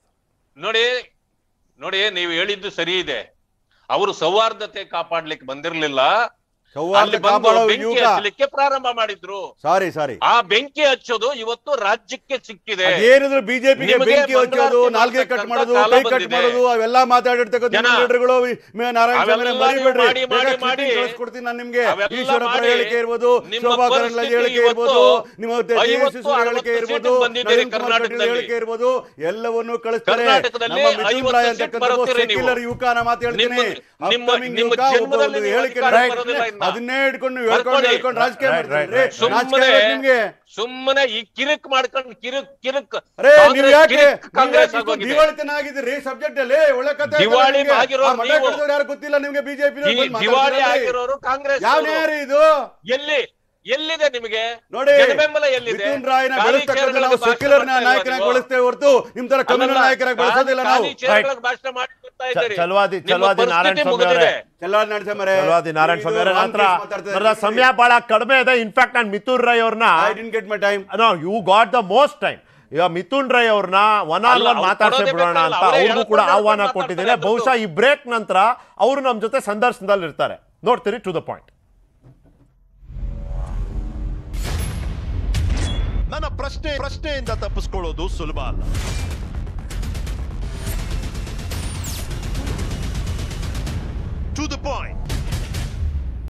ನೋಡಿ ನೋಡಿ ನೀವು ಹೇಳಿದ್ದು ಸರಿ ಇದೆ ಅವರು ಸೌಹಾರ್ದತೆ ಕಾಪಾಡ್ಲಿಕ್ಕೆ ಬಂದಿರ್ಲಿಲ್ಲ ಸೌಹಾರ್ದ ಅಲ್ಲಿ ಬಂದು ಕಾಪಾಡೋ ಬೆಂಕಿ ಯುವಕ ಹಚ್ಚಲಿಕ್ಕೆ ಪ್ರಾರಂಭ ಮಾಡಿದ್ರು ಸಾರಿ ಸಾರಿ ಆ ಬೆಂಕಿ ಹಚ್ಚೋದು ಇವತ್ತು ರಾಜ್ಯಕ್ಕೆ ಸಿಕ್ಕಿದೆ ಅದೇನಿದ್ರು ಬಿಜೆಪಿಗೆ ನಿಮಗೆ ಬೆಂಕಿ ಹಚ್ಚೋದು ಮಂಗಳಾರತಿ ನಾಲ್ಗೆ ಕಟ್ ಮಾಡ್ತಕ್ಕಂಥ ಮಾಡೋದು ಕಾಲ ಕೈ ಕಟ್ ಬಂದಿದೆ. ಮಾಡೋದು ಅವೆಲ್ಲ ಮಾತಾಡಿರ್ತಕ್ಕಂಥ ಜನ ಲೀಡರ್ಗಳು ನಾರಾಯಣ ಸ್ವಾಮಿ ಅವೆಲ್ಲ ಮರಿಬೇಡ್ರಿ ಮಾಡಿ, ಮಾಡಿ, ಬೇಕಾದ್ರೆ ಮಾಡಿ. clipping ಕಳ್ಸ್ಕೊಡ್ತೀನಿ ನಾನು ನಿಮ್ಗೆ ಅವೆಲ್ಲ ಈಶ್ವರಪ್ಪರ ಮಾಡಿ. ಹೇಳಿಕೆ ಇರ್ಬೋದು ನಿಮ್ಮ ಶೋಭಾ ಕರಂದ್ಲಾಜೆ ಪರಿಸ್ಥಿತಿ ಹೇಳಿಕೆ ಇವತ್ತು ಇರ್ಬೋದು ನಿಮ್ಮ ಐವತ್ತು, ತೇಜಸ್ವಿ ಹೇಳಿಕೆ ಅರವತ್ತು ಇರ್ಬೋದು ಸೀಟಿಗೆ ಬಂದಿದ್ದೀರಿ ನಳಿನ್ ಕುಮಾರ್ ಕಟೀಲ್ ಕರ್ನಾಟಕದಲ್ಲಿ. ಹೇಳಿಕೆ ಇರ್ಬೋದು ಎಲ್ಲವನ್ನೂ ಕಳಿಸ್ತಾರೆ ಕರ್ನಾಟಕದಲ್ಲಿ ನಮ್ಮ ಮಿಥುನ್ ಐವತ್ತು ರಾಯ್ ಸೀಟ್ ಅಂತಕ್ಕಂಥ ಬರುತ್ತೀರಿ ನೀವು. ಸೆಕ್ಯುಲರ್ ಯುವಕನ ಮಾತು ಹೇಳ್ತೀನಿ ನಿಮ್ಮ- ನಿಮ್ಮ- Upcoming ನಿಮ್ಮ ಯುವಕ, ಒಬ್ಬ ಜನ್ಮದಲ್ಲಿ ಒಂದು ನೀವು ಹೇಳಿಕೆ ಅಧಿಕಾರ right. ಬರೋದಿಲ್ಲ ಇನ್ನ. ಅದನ್ನೇ ಹಿಡ್ಕೊಂಡು ನೀವು ಹೇಳ್ಕೊಂಡು ಬರ್ಕೊಳ್ಳಿ. ಹೇಳ್ಕೊಂಡು ರಾಜಕೀಯ Right, right, ಮಾಡ್ತೀರಿ right. ನಾಚಿಕೆ ಸುಮ್ಮನೆ ಆಗಲ್ಲ ನಿಮ್ಗೆ ಸುಮ್ಮನೆ ಈ ಕಿರಿಕ್ ಮಾಡ್ಕೊಂಡು ಕಿರಿಕ್ ಕಿರಿಕ್ ಅರೇ ನೀವು ಕಾಂಗ್ರೆಸ್ ಯಾಕೆ ಕಿರಿಕ್ ನೀವು ಕಾಂಗ್ರೆಸ್ ಯಾಕೆ ಇಷ್ಟು ಆಗೋಗಿದೆ. ದಿವಾಳಿತನ ಆಗಿದ್ದೀರಿ ಸಬ್ಜೆಕ್ಟ್ ಅಲ್ಲಿ ಒಳ್ಳೆ ಕಥೆ ದಿವಾಳಿ ನಿಮ್ಗೆ. ಆಗಿರೋ ಆ ಮಠ ನೀವು. ಕಟ್ಟಿದವ್ರು ಯಾರು ಗೊತ್ತಿಲ್ಲ ನಿಮ್ಗೆ ಬಿಜೆಪಿ ಈ ದಿವಾಳಿ ಆಗಿರೋರು ಕಾಂಗ್ರೆಸ್ ಯಾವ ಅವರು. ನ್ಯಾಯ ಇದು ಎಲ್ಲಿ ಎಲ್ಲಿದೆ ನಿಮಗೆ ನೋಡಿ ಜನಬೆಂಬಲ ಎಲ್ಲಿದೆ ಮಿಥುನ್ ರಾಯ್ನ ಖಾಲಿ ಬೆಳೆಸ್ತಕ್ಕಂಥ ಚೇರ್ಗಳಿಗೆ ನಾವು ಭಾಷಣ ಸೆಕ್ಯುಲರ್ ಮಾಡ್ತಾ ಇಲ್ವಾ ನಾಯಕನಾಗಿ ನೀವು? ಬಳಸ್ತೇವೆ ಹೊರತು ನಿಮ್ ತರ ಕಮ್ಯುನಲ್ ಅಲ್ಲಲ್ಲ, ನಾಯಕರಾಗಿ ಖಾಲಿ- ಬಳಸೋದಿಲ್ಲ ನಾವು ಖಾಲಿ ಚೇರ್ಗಳಿಗೆ ಭಾಷಣ ಮಾಡಿ ಬರ್ತಾ ಇದ್ದೀರಿ. ಚಲವಾದಿ ನಿಮ್ಮ ಚಲವಾದಿ ನಾರಾಯಣ ಪರಿಸ್ಥಿತಿ ಸ್ವಾಮಿ ಅವರೇ ಮುಗಿದಿದೆ. ಚೆಲ್ಲಾಡ್ ನಡೆಸಮರೆ ಚಲವಾದಿ ನಾರಾಯಣ ಸ್ವಾಮಿ ಅವರೇ ನಂತರ ನನ್ನ ಸಮಯ ಬಹಳ ಕಡಿಮೆ ಇದೆ ಇನ್ಫ್ಯಾಕ್ಟ್ ನಾನು ಮಿಥುನ್ ರೈ ಅವ್ರನ್ನ I didn't get my time no you got the most time ಈಗ ಮಿಥುನ್ ರೈ ಅವ್ರನ್ನ ಒನ್ ಆನ್ ಅಲ್ಲ, ಒನ್ ಅವ್ರು ಮಾತಾಡ್ಸೇ ಕೊಡೋದೇ ಬಿಡೋಣ ಬೇಕಲ್ಲ, ಅಂತ ಅವರೇ ಅವ್ರಿಗೂ ಕೂಡ ಹೇಳ್ಕೊಂಡು ಆಹ್ವಾನ ಮಾತಾಡ್ತಾರೆ ಕೊಟ್ಟಿದ್ದೇನೆ ಅದ್ರದ್ದು. ಬಹುಶಃ ಈ ಬ್ರೇಕ್ ನಂತರ ಅವರು ನಮ್ಮ ಜೊತೆ ಸಂದರ್ಶನದಲ್ಲಿ ಇರ್ತಾರೆ ನೋಡ್ತೀರಿ ಟು ದ ಪಾಯಿಂಟ್ ನನ್ನ ಪ್ರಶ್ನೆ ಪ್ರಶ್ನೆಯಿಂದ ತಪ್ಪಿಸ್ಕೊಳ್ಳೋದು ಸುಲಭ ಅಲ್ಲ ಟು ದ ಪಾಯಿಂಟ್